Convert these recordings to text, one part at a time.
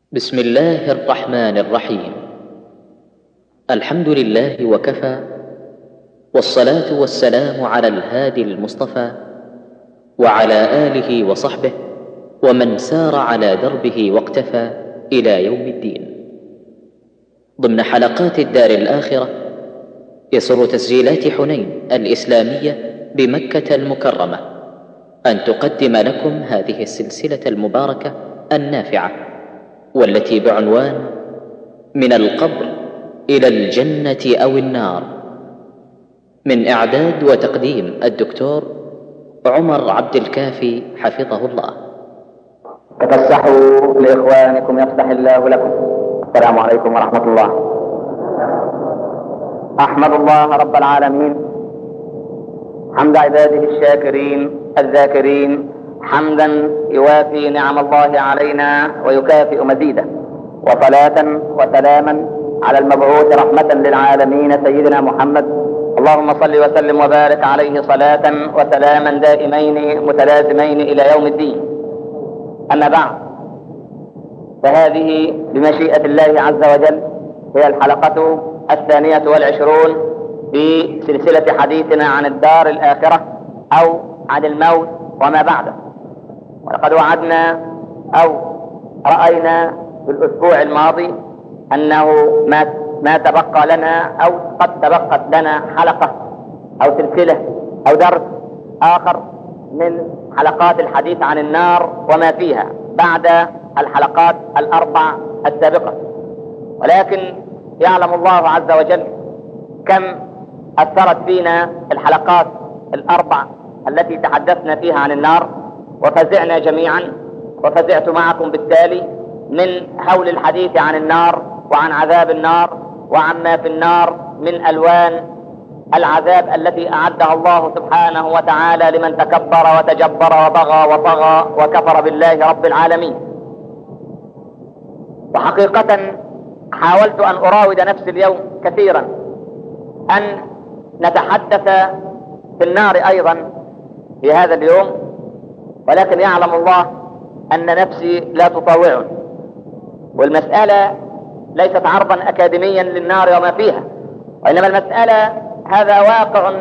بسم الله الرحمن الرحيم الحمد لله وكفى والصلاه والسلام على الهادي المصطفى وعلى اله وصحبه ومن سار على دربه واقتفى الى يوم الدين ضمن حلقات الدار الاخره يسر تسجيلات حنين الاسلاميه بمكه المكرمه ان تقدم لكم هذه السلسله المباركه النافعه والتي بعنوان من القبر الى الجنه او النار من اعداد وتقديم الدكتور عمر عبد الكافي حفظه الله تفسحوا لاخوانكم يفسح الله لكم السلام عليكم ورحمه الله احمد الله رب العالمين حمد عباده الشاكرين الذاكرين حمدا يوافي نعم الله علينا ويكافئ مزيده وصلاة وسلاما على المبعوث رحمة للعالمين سيدنا محمد اللهم صل وسلم وبارك عليه صلاة وسلاما دائمين متلازمين إلى يوم الدين أما بعد فهذه بمشيئة الله عز وجل هي الحلقة الثانية والعشرون في سلسلة حديثنا عن الدار الآخرة أو عن الموت وما بعده ولقد وعدنا أو رأينا في الأسبوع الماضي أنه ما ما تبقى لنا أو قد تبقت لنا حلقة أو سلسلة أو درس آخر من حلقات الحديث عن النار وما فيها بعد الحلقات الأربع السابقة ولكن يعلم الله عز وجل كم أثرت فينا الحلقات الأربع التي تحدثنا فيها عن النار وفزعنا جميعا وفزعت معكم بالتالي من هول الحديث عن النار وعن عذاب النار وعما في النار من الوان العذاب التي اعدها الله سبحانه وتعالى لمن تكبر وتجبر وبغى وطغى وكفر بالله رب العالمين وحقيقه حاولت ان اراود نفسي اليوم كثيرا ان نتحدث في النار ايضا في هذا اليوم ولكن يعلم الله ان نفسي لا تطاوعني والمسألة ليست عرضا أكاديميا للنار وما فيها وإنما المسألة هذا واقع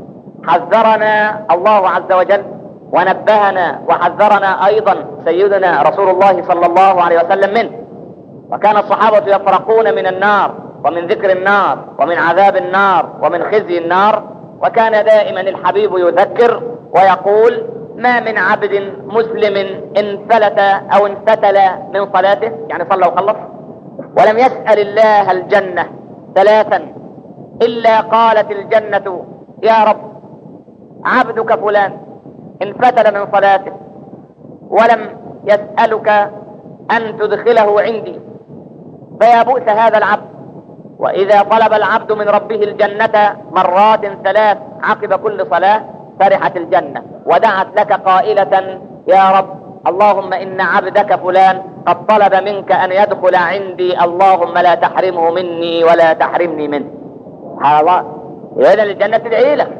حذرنا الله عز وجل ونبهنا وحذرنا أيضا سيدنا رسول الله صلى الله عليه وسلم منه وكان الصحابة يفرقون من النار ومن ذكر النار ومن عذاب النار ومن خزي النار وكان دائما الحبيب يذكر ويقول ما من عبد مسلم انفلت او انفتل من صلاته يعني صلى وخلص ولم يسأل الله الجنة ثلاثا الا قالت الجنة يا رب عبدك فلان انفتل من صلاته ولم يسألك ان تدخله عندي فيا بؤس هذا العبد واذا طلب العبد من ربه الجنة مرات ثلاث عقب كل صلاة فرحت الجنة ودعت لك قائلة يا رب اللهم إن عبدك فلان قد طلب منك أن يدخل عندي اللهم لا تحرمه مني ولا تحرمني منه سبحان الله إذا الجنة تدعي لك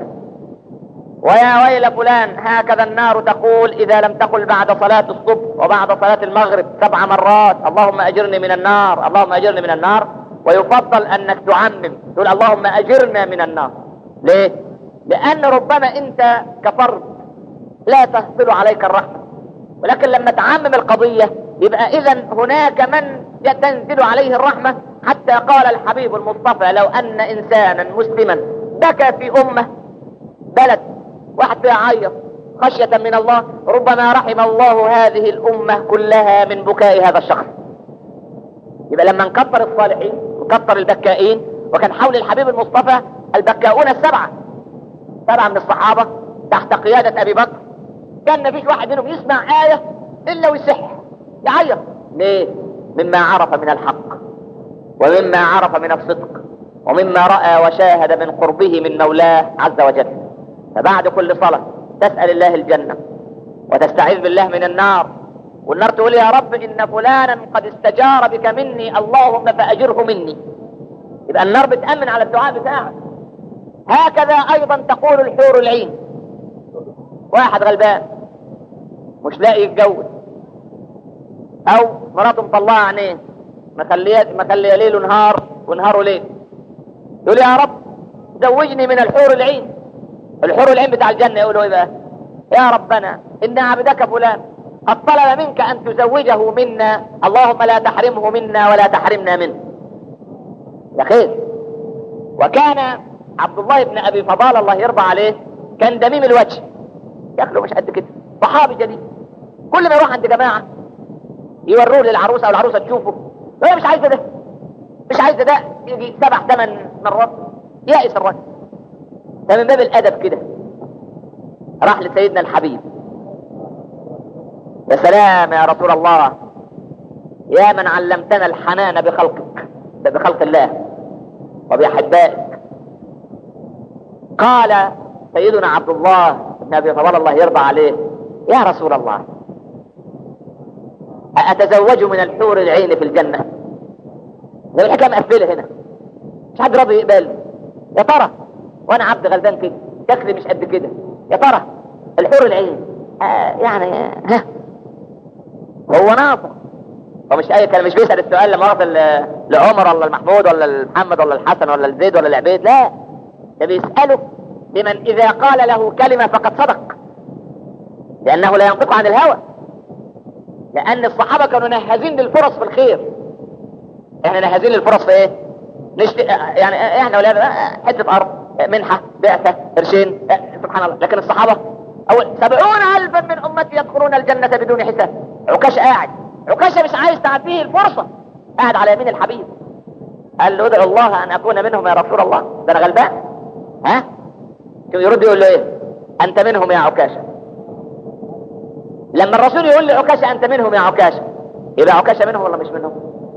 ويا ويل فلان هكذا النار تقول إذا لم تقل بعد صلاة الصبح وبعد صلاة المغرب سبع مرات اللهم أجرني من النار اللهم أجرني من النار ويفضل أنك تعمم تقول اللهم أجرنا من النار ليه؟ لأن ربما أنت كفرد لا تحصل عليك الرحمة ولكن لما تعمم القضية يبقى إذا هناك من تنزل عليه الرحمة حتى قال الحبيب المصطفى لو أن إنسانا مسلما بكى في أمة بلد واحد بيعيط خشية من الله ربما رحم الله هذه الأمة كلها من بكاء هذا الشخص يبقى لما نكبر الصالحين نكبر البكائين وكان حول الحبيب المصطفى البكاؤون السبعة سبعة من الصحابة تحت قيادة أبي بكر كان ما فيش واحد منهم يسمع آية إلا ويصح يعيط ليه؟ مما عرف من الحق ومما عرف من الصدق ومما رأى وشاهد من قربه من مولاه عز وجل فبعد كل صلاة تسأل الله الجنة وتستعيذ بالله من النار والنار تقول يا رب إن فلانا قد استجار بك مني اللهم فأجره مني يبقى النار بتأمن على الدعاء بتاعك هكذا ايضا تقول الحور العين واحد غلبان مش لاقي يتجوز او مراته مطلعه عينيه مخليه مخليه ليل ونهار ونهاره ليل يقول يا رب زوجني من الحور العين الحور العين بتاع الجنه يقولوا ايه بقى يا ربنا ان عبدك فلان قد طلب منك ان تزوجه منا اللهم لا تحرمه منا ولا تحرمنا منه يا خير وكان عبد الله بن ابي فضال الله يرضى عليه كان دميم الوجه شكله مش قد كده صحابي جديد كل ما يروح عند جماعه يوروه للعروسه او العروسه تشوفه هي مش عايزه ده مش عايزه ده يجي سبع ثمان مرات يائس الرجل ده من باب الادب كده راح لسيدنا الحبيب يا سلام يا رسول الله يا من علمتنا الحنان بخلقك بخلق الله وبأحبائك قال سيدنا عبد الله بن ابي فضل الله يرضى عليه يا رسول الله أتزوج من الحور العين في الجنة ده الحكاية مقفلة هنا مش حد راضي يقبل يا ترى وانا عبد غلبان كده شكلي مش قد كده يا ترى الحور العين آه يعني ها هو ناطق هو مش اي كلام مش بيسال السؤال لما واخد لعمر ولا المحمود ولا المحمد ولا الحسن ولا الزيد ولا العبيد لا ده بيساله لمن اذا قال له كلمه فقد صدق لانه لا ينطق عن الهوى لان الصحابه كانوا نهازين للفرص في الخير احنا نهازين للفرص في ايه نشت... يعني احنا ولا حته ارض منحه بعثه قرشين سبحان الله لكن الصحابه اول سبعون الفا من امتي يدخلون الجنه بدون حساب عكاش قاعد عكاشه مش عايز تعديه الفرصه قاعد على يمين الحبيب قال له ادعو الله ان اكون منهم يا رسول الله ده انا غلبان ها يرد يقول له ايه انت منهم يا عكاشه لما الرسول يقول لعكاشه انت منهم يا عكاشه يبقى عكاشه منهم ولا مش منهم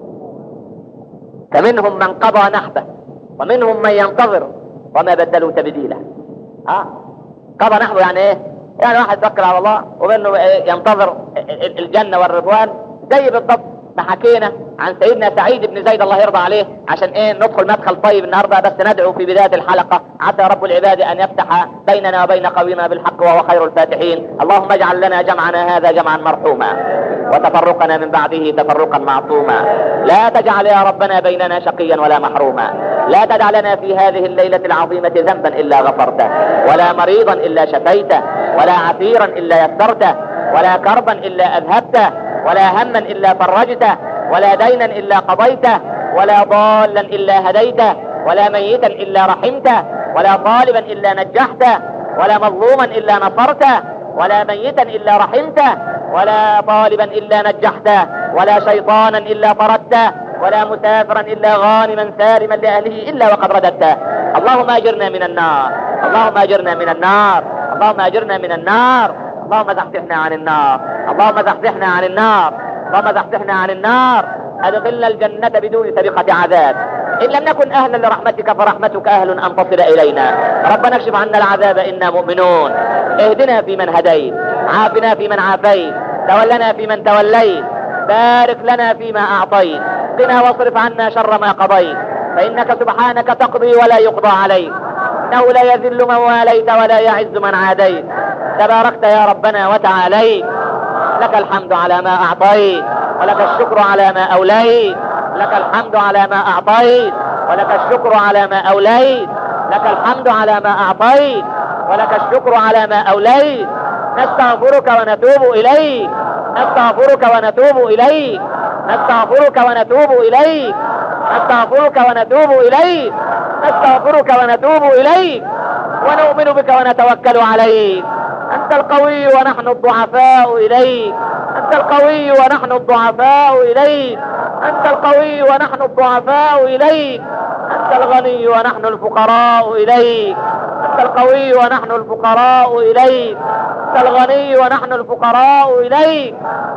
فمنهم من قضى نحبه ومنهم من ينتظر وما بدلوا تبديلا اه قضى نحبه يعني ايه يعني واحد توكل على الله ومنه ينتظر الجنة والرضوان زي بالضبط ما حكينا عن سيدنا سعيد بن زيد الله يرضى عليه عشان ايه ندخل مدخل طيب النهارده بس ندعو في بدايه الحلقه عسى رب العباد ان يفتح بيننا وبين قومنا بالحق وهو خير الفاتحين اللهم اجعل لنا جمعنا هذا جمعا مرحوما وتفرقنا من بعده تفرقا معصوما لا تجعل يا ربنا بيننا شقيا ولا محروما لا تدع لنا في هذه الليله العظيمه ذنبا الا غفرته ولا مريضا الا شفيته ولا عسيرا الا يسرته ولا كربا الا اذهبته ولا هما الا فرجته ولا دينا الا قضيته ولا ضالا الا هديته ولا ميتا الا رحمته ولا طالبا الا نجحته ولا مظلوما الا نصرته ولا ميتا الا رحمته ولا طالبا الا نجحته ولا شيطانا الا طردته ولا مسافرا الا غانما سالما لاهله الا وقد رددته اللهم اجرنا من النار اللهم اجرنا من النار اللهم اجرنا من النار اللهم زحزحنا عن النار اللهم زحزحنا عن النار اللهم زحزحنا عن النار ادخلنا الجنة بدون سابقة عذاب إن لم نكن أهلا لرحمتك فرحمتك أهل أن تصل إلينا ربنا اكشف عنا العذاب إنا مؤمنون اهدنا في من هديت عافنا في من عافيت تولنا في من توليت بارك لنا فيما أعطيت قنا واصرف عنا شر ما قضيت فإنك سبحانك تقضي ولا يقضى عليك إنه لا يذل من واليت ولا يعز من عاديت تباركت يا ربنا وتعاليت لك الحمد على ما أعطيت ولك الشكر على ما أوليت لك الحمد على ما أعطيت ولك الشكر على ما أوليت لك الحمد على ما أعطيت ولك الشكر على ما أوليت نستغفرك ونتوب إليك نستغفرك ونتوب إليك نستغفرك ونتوب إليك نستغفرك ونتوب إليك نستغفرك ونتوب إليك ونؤمن بك ونتوكل عليك أنت القوي ونحن الضعفاء إليك أنت القوي ونحن الضعفاء إليك أنت القوي ونحن الضعفاء إليك أنت الغني ونحن الفقراء إليك أنت القوي ونحن الفقراء إليك أنت الغني ونحن الفقراء إليك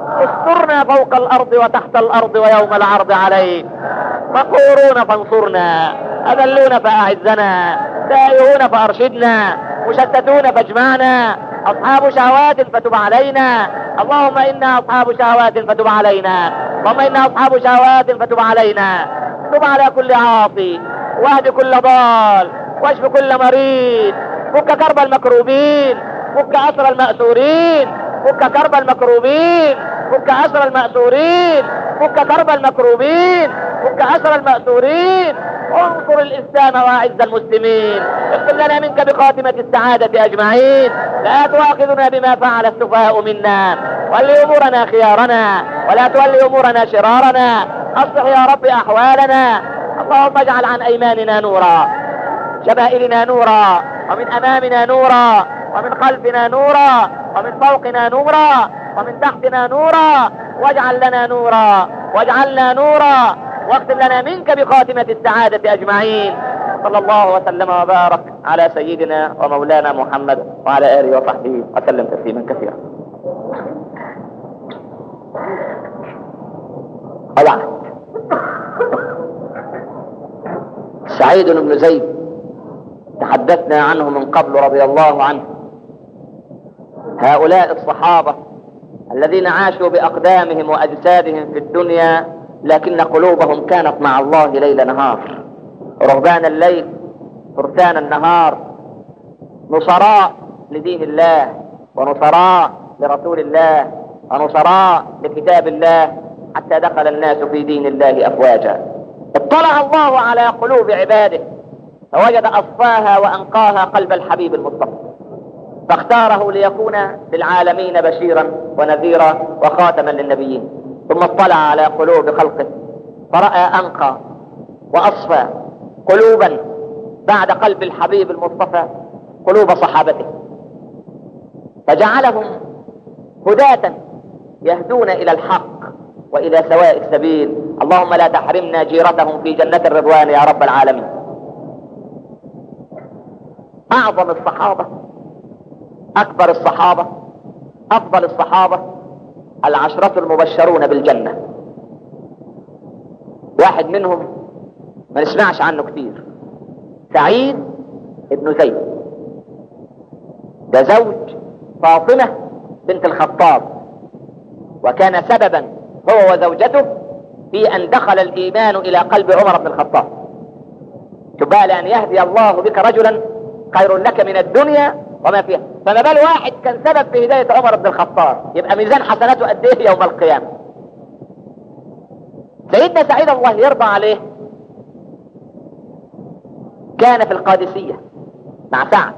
استرنا فوق الأرض وتحت الأرض ويوم العرض عليك مقهورون فانصرنا أذلون فأعزنا تائهون فأرشدنا مشتتون فاجمعنا أصحاب شهوات فتب علينا اللهم إنا أصحاب شهوات فتب علينا اللهم إنا أصحاب شهوات فتب علينا تب على كل عاصي واهد كل ضال واشف كل مريض فك كرب المكروبين فك أسر المأسورين فك كرب المكروبين فك أسر المأسورين فك كرب المكروبين فك أسر المأسورين انصر الإسلام وأعز المسلمين اكتب لنا منك بخاتمة السعادة أجمعين لا تؤاخذنا بما فعل السفهاء منا ولي أمورنا خيارنا ولا تولي أمورنا شرارنا أصلح يا رب أحوالنا اللهم اجعل عن أيماننا نورا شمائلنا نورا ومن أمامنا نورا ومن خلفنا نورا ومن فوقنا نورا ومن تحتنا نورا واجعل لنا نورا واجعلنا نورا واختم لنا منك بخاتمة السعادة أجمعين صلى الله وسلم وبارك على سيدنا ومولانا محمد وعلى آله وصحبه وسلم تسليما كثيرا وبعد سعيد بن زيد تحدثنا عنه من قبل رضي الله عنه هؤلاء الصحابة الذين عاشوا بأقدامهم وأجسادهم في الدنيا لكن قلوبهم كانت مع الله ليل نهار رهبان الليل فرسان النهار نصراء لدين الله ونصراء لرسول الله ونصراء لكتاب الله حتى دخل الناس في دين الله أفواجا اطلع الله على قلوب عباده فوجد أصفاها وأنقاها قلب الحبيب المصطفى فاختاره ليكون للعالمين بشيرا ونذيرا وخاتما للنبيين ثم اطلع على قلوب خلقه فرأى أنقى وأصفى قلوبا بعد قلب الحبيب المصطفى قلوب صحابته فجعلهم هداة يهدون إلى الحق وإلى سواء السبيل اللهم لا تحرمنا جيرتهم في جنة الرضوان يا رب العالمين أعظم الصحابة أكبر الصحابة أفضل الصحابة العشرة المبشرون بالجنة واحد منهم ما نسمعش عنه كتير سعيد ابن زيد ده زوج فاطمة بنت الخطاب وكان سببا هو وزوجته في أن دخل الإيمان إلى قلب عمر بن الخطاب شوف بقى لأن يهدي الله بك رجلا خير لك من الدنيا وما فيها فما بال واحد كان سبب في هداية عمر بن الخطاب يبقى ميزان حسناته قد ايه يوم القيامة سيدنا سعيد الله يرضى عليه كان في القادسية مع سعد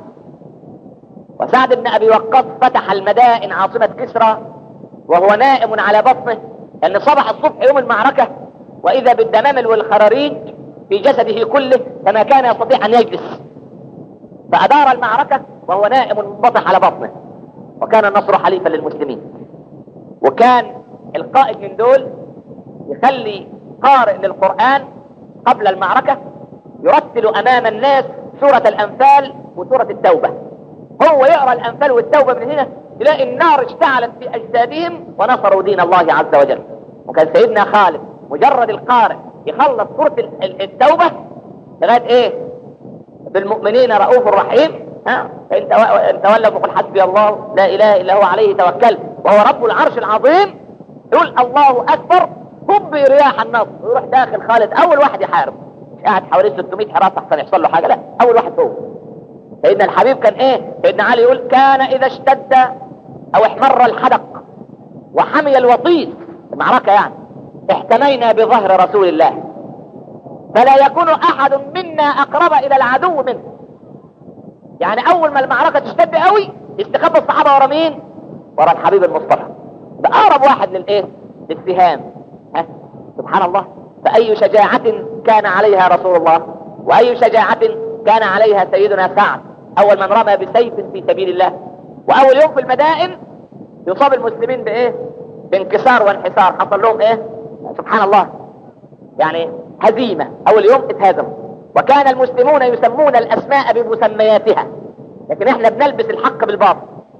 وسعد بن أبي وقاص فتح المدائن عاصمة كسرى وهو نائم على بطنه لأن صبح الصبح يوم المعركة وإذا بالدمامل والخراريج في جسده كله فما كان يستطيع أن يجلس فأدار المعركة وهو نائم منبطح على بطنه وكان النصر حليفا للمسلمين وكان القائد من دول يخلي قارئ للقرآن قبل المعركة يرتل أمام الناس سورة الأنفال وسورة التوبة هو يقرأ الأنفال والتوبة من هنا تلاقي النار اشتعلت في أجسادهم ونصروا دين الله عز وجل وكان سيدنا خالد مجرد القارئ يخلص سورة التوبة لغاية ايه بالمؤمنين رؤوف رحيم ها فإن تولوا فقل حسبي الله لا إله إلا هو عليه توكل وهو رب العرش العظيم يقول الله أكبر هب رياح النصر ويروح داخل خالد أول واحد يحارب مش قاعد حوالي 600 حراسة أحسن يحصل له حاجة لا أول واحد هو سيدنا الحبيب كان إيه سيدنا علي يقول كان إذا اشتد أو احمر الحدق وحمي الوطيس المعركة يعني احتمينا بظهر رسول الله فلا يكون احد منا اقرب الى العدو منه يعني اول ما المعركة تشتد قوي يستخبى الصحابة ورا مين ورا الحبيب المصطفى ده اقرب واحد للايه للسهام ها سبحان الله فاي شجاعة كان عليها رسول الله واي شجاعة كان عليها سيدنا سعد اول من رمى بسيف في سبيل الله واول يوم في المدائن يصاب المسلمين بايه بانكسار وانحسار حصل لهم ايه سبحان الله يعني هزيمة اول يوم اتهزموا وكان المسلمون يسمون الاسماء بمسمياتها لكن احنا بنلبس الحق بالباطل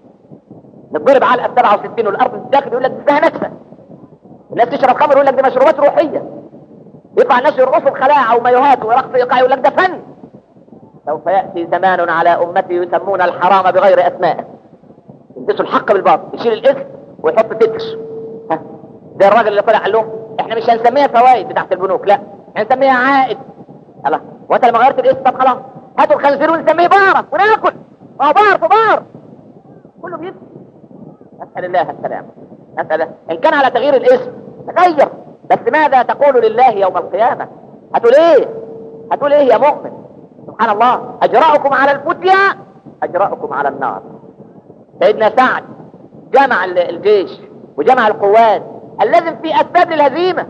نضرب علقه 67 والارض الداخل يقول لك دي فيها نكسه الناس تشرب خمر يقول لك دي مشروبات روحيه يطلع الناس يرقصوا الخلاعه ومايوهات ورقص ايقاعي يقول لك ده فن سوف ياتي زمان على امتي يسمون الحرام بغير اسمائه يلبسوا الحق بالباطل يشيل الاسم ويحط تتر ها ده الراجل اللي طلع قال لهم احنا مش هنسميها فوائد بتاعت البنوك لا هنسميها عائد الله وانت لما غيرت الاسم طب خلاص هاتوا الخنزير ونسميه بارة وناكل ما هو بار في بار كله بيبكي اسال الله السلام مسألة إن كان على تغيير الاسم تغير بس ماذا تقول لله يوم القيامة هتقول ايه هتقول ايه يا مؤمن سبحان الله اجراؤكم على الفتيا اجراؤكم على النار سيدنا سعد جمع الجيش وجمع القوات اللازم في اسباب للهزيمة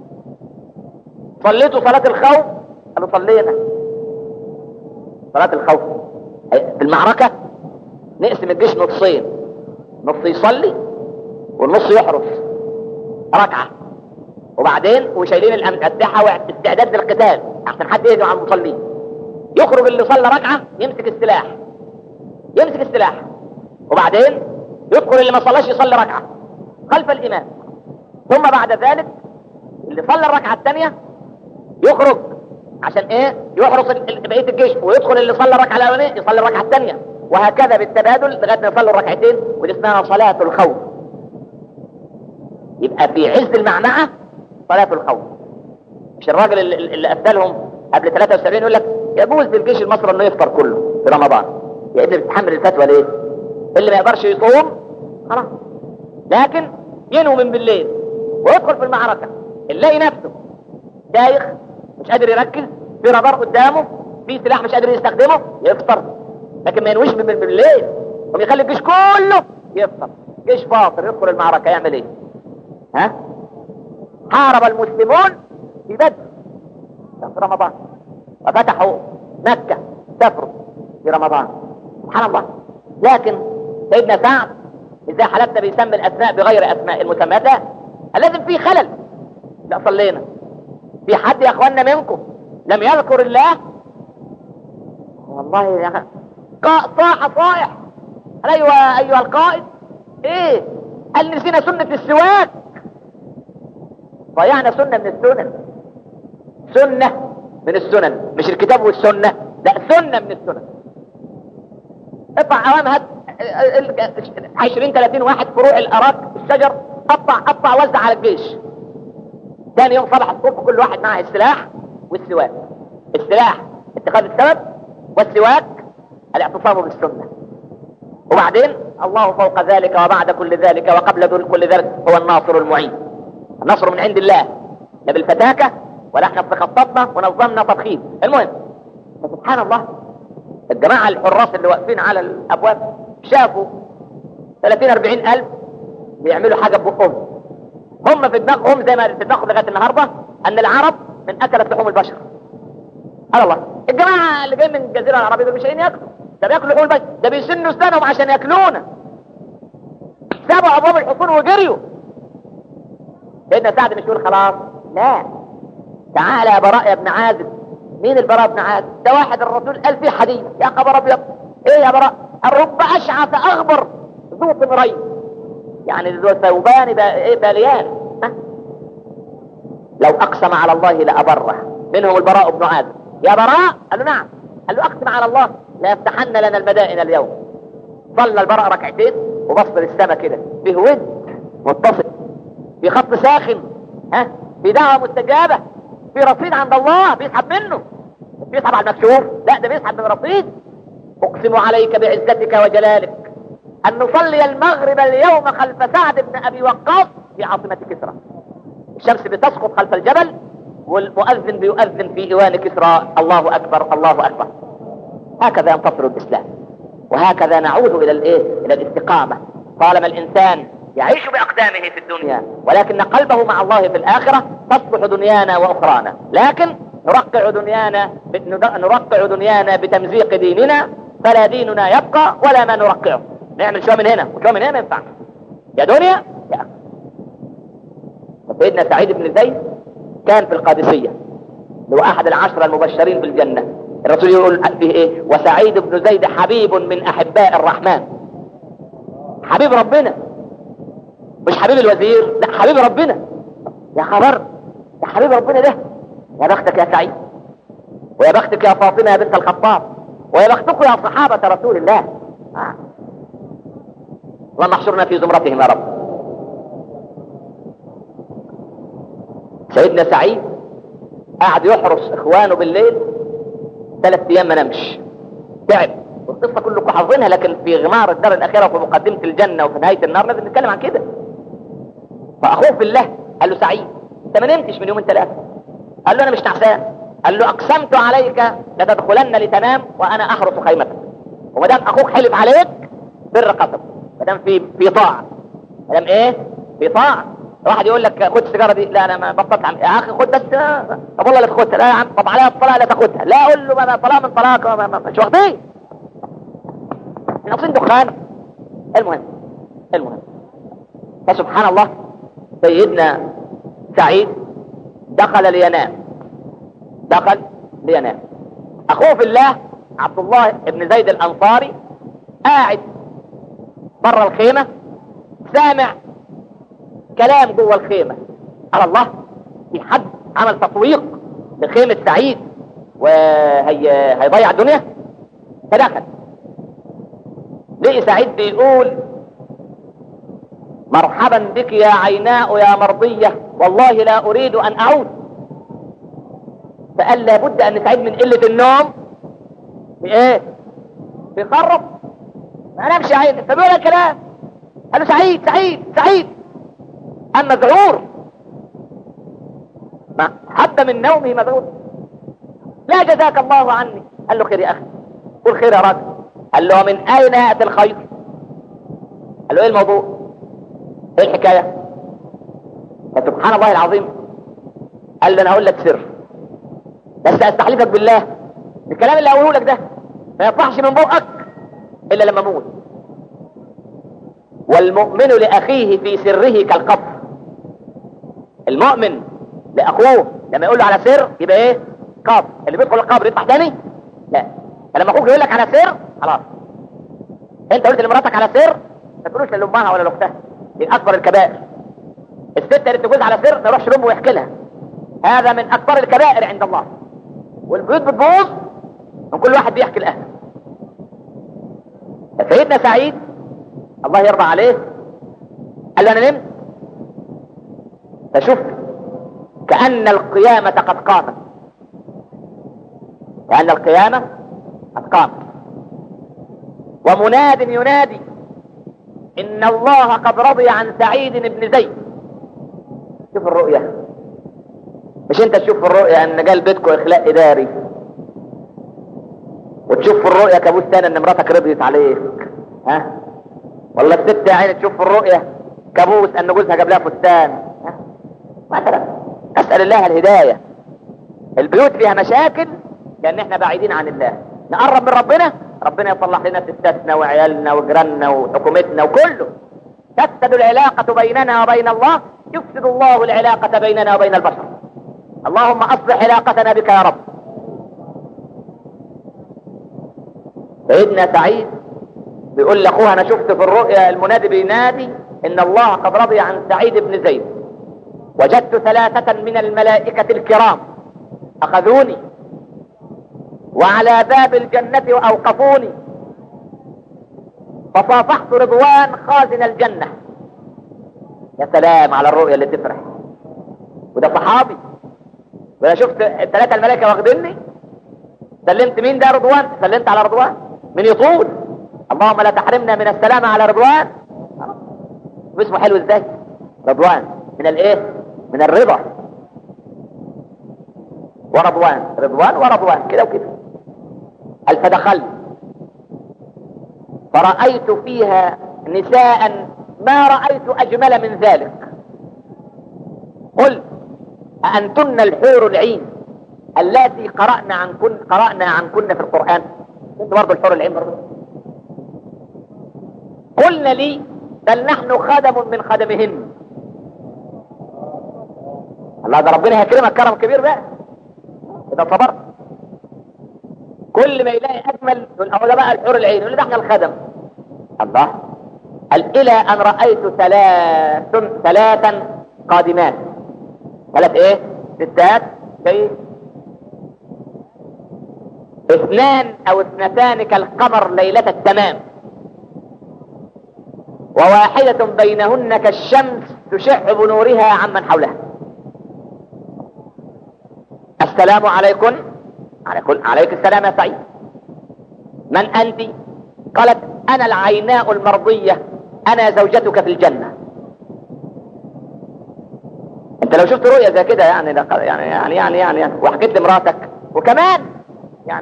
صليتوا صلاة الخوف قالوا صلينا صلاة الخوف في المعركة نقسم الجيش نصين نص يصلي والنص يحرس ركعة وبعدين وشايلين الأسلحة واستعداد للقتال عشان حد يهجم على المصلين يخرج اللي صلى ركعة يمسك السلاح يمسك السلاح وبعدين يدخل اللي ما صلاش يصلي ركعة خلف الإمام ثم بعد ذلك اللي صلى الركعة الثانية يخرج عشان ايه يحرس بقية الجيش ويدخل اللي صلى الركعة الأولانية يصلي الركعة الثانية وهكذا بالتبادل لغاية ما يصلوا الركعتين ودي اسمها صلاة الخوف يبقى في عز المعنعة صلاة الخوف مش الراجل اللي, اللي أفتلهم قبل 73 يقول لك يجوز للجيش المصري انه يفطر كله في رمضان يا ابني بتتحمل الفتوى ليه اللي ما يقدرش يصوم خلاص لكن ينوي من بالليل ويدخل في المعركة نلاقي نفسه دايخ مش قادر يركز في رادار قدامه في سلاح مش قادر يستخدمه يفطر لكن ما ينويش من بالليل ويخلي الجيش كله يفطر جيش فاطر يدخل المعركة يعمل ايه ها حارب المسلمون في بدر في رمضان وفتحوا مكة سافروا في رمضان سبحان الله لكن سيدنا سعد إذا حلفنا بيسمي الأسماء بغير أسماء المسميات لا لازم في خلل لا صلينا في حد يا أخواننا منكم لم يذكر الله والله يا صاح صائح أيوة أيها القائد إيه قال نسينا سنة السواك ضيعنا سنة من السنن سنة من السنن مش الكتاب والسنة لا سنة من السنن اطلع عوام هات 20 30 واحد فروع الاراك الشجر قطع قطع وزع على الجيش ثاني يوم صباح الصبح كل واحد معه السلاح والسواك السلاح اتخاذ السبب والسواك الاعتصام بالسنة وبعدين الله فوق ذلك وبعد كل ذلك وقبل كل ذلك هو الناصر المعين النصر من عند الله لا بالفتاكة ولا احنا خططنا ونظمنا تضخيم المهم فسبحان الله الجماعة الحراس اللي واقفين على الابواب شافوا 30 40 الف بيعملوا حاجة ببقهم هم في دماغهم زي ما في دماغهم لغاية النهاردة ان العرب من اكلت لحوم البشر قال الله الجماعة اللي جايين من الجزيرة العربية دول مش عايزين ياكلوا ده بياكلوا لحوم البشر ده بيسنوا اسنانهم عشان ياكلونا سابوا ابواب الحصون وجريوا سيدنا سعد مش يقول خلاص لا تعالى يا براء يا ابن عازب مين البراء ابن عازب ده واحد الرسول قال فيه حديث يا خبر ابيض ايه يا براء الرب اشعث اغبر ذو طمرين يعني ذو ثوبان با... ايه باليان ها؟ لو اقسم على الله لابره منهم البراء بن عازب يا براء قال له نعم قال له اقسم على الله لا يفتحن لنا المدائن اليوم صلى البراء ركعتين وبص للسماء كده فيه ود متصل في خط ساخن ها في دعوة مستجابة في رصيد عند الله بيسحب منه بيسحب على المكشوف لا ده بيسحب من رصيد اقسم عليك بعزتك وجلالك ان نصلي المغرب اليوم خلف سعد بن ابي وقاص في عاصمة كسرى الشمس بتسقط خلف الجبل والمؤذن بيؤذن في ايوان كسرى الله اكبر الله اكبر هكذا ينتصر الاسلام وهكذا نعود الى الايه الى الاستقامة طالما الانسان يعيش بأقدامه في الدنيا ولكن قلبه مع الله في الآخرة تصبح دنيانا وأخرانا لكن نرقع دنيانا نرقع دنيانا بتمزيق ديننا فلا ديننا يبقى ولا ما نرقعه نعمل شوية من هنا وشوية من هنا ما ينفعش يا دنيا يا سيدنا سعيد بن زيد كان في القادسية هو أحد العشرة المبشرين بالجنة الرسول يقول فيه إيه وسعيد بن زيد حبيب من أحباء الرحمن حبيب ربنا مش حبيب الوزير لا حبيب ربنا يا خبر يا حبيب ربنا ده يا بختك يا سعيد ويا بختك يا فاطمة يا بنت الخطاب ويا بختكم يا صحابة رسول الله آه. اللهم احشرنا في زمرتهم يا رب سيدنا سعيد قعد يحرس اخوانه بالليل ثلاث ايام ما نمش تعب والقصة كلكم حافظينها لكن في غمار الدار الأخيرة وفي مقدمة الجنة وفي نهاية النار لازم نتكلم عن كده فاخوه في الله قال له سعيد انت ما نمتش من يومين ثلاثه قال له انا مش نعسان قال له اقسمت عليك لتدخلن لتنام وانا احرس خيمتك وما دام اخوك حلف عليك بر قسم ما دام في في طاعه ما دام ايه في طاعه واحد يقول لك خد السيجاره دي لا انا ما بطلت عم... يا اخي خد بس طب والله لا تاخدها لا يا عم طب عليها الطلاق لا تاخدها لا اقول له ما طلاق من طلاق ما... ما... مش واخدين ناقصين دخان المهم المهم فسبحان الله سيدنا سعيد دخل لينام دخل لينام اخوه في الله عبد الله بن زيد الانصاري قاعد بره الخيمه سامع كلام جوه الخيمه على الله في حد عمل تطويق لخيمه سعيد وهي هيضيع الدنيا فدخل لقي سعيد بيقول مرحبا بك يا عيناء يا مرضية والله لا أريد أن أعود فقال لابد أن سعيد من قلة النوم في إيه؟ بيخرب ما نامش عين فبيقول الكلام قال له سعيد سعيد سعيد أما ذعور ما حتى من نومه مذعور لا جزاك الله عني قال له خير يا أخي قول خير يا راجل قال له من أين يأتي الخير قال له إيه الموضوع ايه الحكاية فسبحان الله العظيم قال له انا هقول لك سر بس استحلفك بالله الكلام اللي هقوله لك ده ما يطلعش من بقك الا لما اموت والمؤمن لاخيه في سره كالقبر المؤمن لاخوه لما يقول له على سر يبقى ايه قبر اللي بيدخل القبر يطلع تاني لا فلما اخوك يقول لك على سر خلاص انت قلت لمراتك على سر ما تقولوش لامها ولا لاختها دي اكبر الكبائر الست اللي تجوز على سر ما يروحش لامه ويحكي لها هذا من اكبر الكبائر عند الله والبيوت بتبوظ من كل واحد بيحكي لاهله سيدنا سعيد الله يرضى عليه قال له انا نمت فشفت كأن القيامة قد قامت كأن القيامة قد قامت ومناد ينادي إن الله قد رضي عن سعيد بن زيد شوف الرؤية مش انت تشوف في الرؤية ان قال بيتكم اخلاء اداري وتشوف في الرؤية كابوس تاني ان مراتك رضيت عليك ها والله الست يا عيني تشوف في الرؤية كابوس ان جوزها جاب لها فستان ها مثلا اسأل الله الهداية البيوت فيها مشاكل لان احنا بعيدين عن الله نقرب من ربنا ربنا يصلح لنا ستاتنا وعيالنا وجيراننا وحكومتنا وكله تفسد العلاقة بيننا وبين الله يفسد الله العلاقة بيننا وبين البشر اللهم اصلح علاقتنا بك يا رب سيدنا سعيد بيقول لاخوها انا شفت في الرؤيا المنادي بينادي ان الله قد رضي عن سعيد بن زيد وجدت ثلاثة من الملائكة الكرام اخذوني وعلى باب الجنة واوقفوني فصافحت رضوان خازن الجنة يا سلام على الرؤيا اللي تفرح وده صحابي وانا شفت الثلاثة الملائكة واخديني سلمت مين ده رضوان سلمت على رضوان من يطول اللهم لا تحرمنا من السلامة على رضوان اسمه حلو ازاي رضوان من الايه من الرضا ورضوان رضوان ورضوان كده وكده قال فدخلت فرأيت فيها نساء ما رأيت أجمل من ذلك قل أأنتن الحور العين اللاتي قرأنا عن كن قرأنا عن كن في القرآن انت برضه الحور العين برضه قلنا لي بل نحن خدم من خدمهن الله ده ربنا هيكرمك كرم كبير بقى اذا صبرت كل ما يلاقي اجمل يقول هو ده بقى الحور العين يقول ده احنا الخدم الله قال الى ان رايت ثلاث ثلاثا قادمات ثلاث ايه ستات زي اثنان او اثنتان كالقمر ليلة التمام وواحدة بينهن كالشمس تشع بنورها عمن حولها السلام عليكم عليكم عليك السلام يا سعيد من انت قالت انا العيناء المرضية انا زوجتك في الجنة انت لو شفت رؤية زي كده يعني لقد- يعني يعني يعني يعني, يعني وحكيت لمراتك وكمان يعني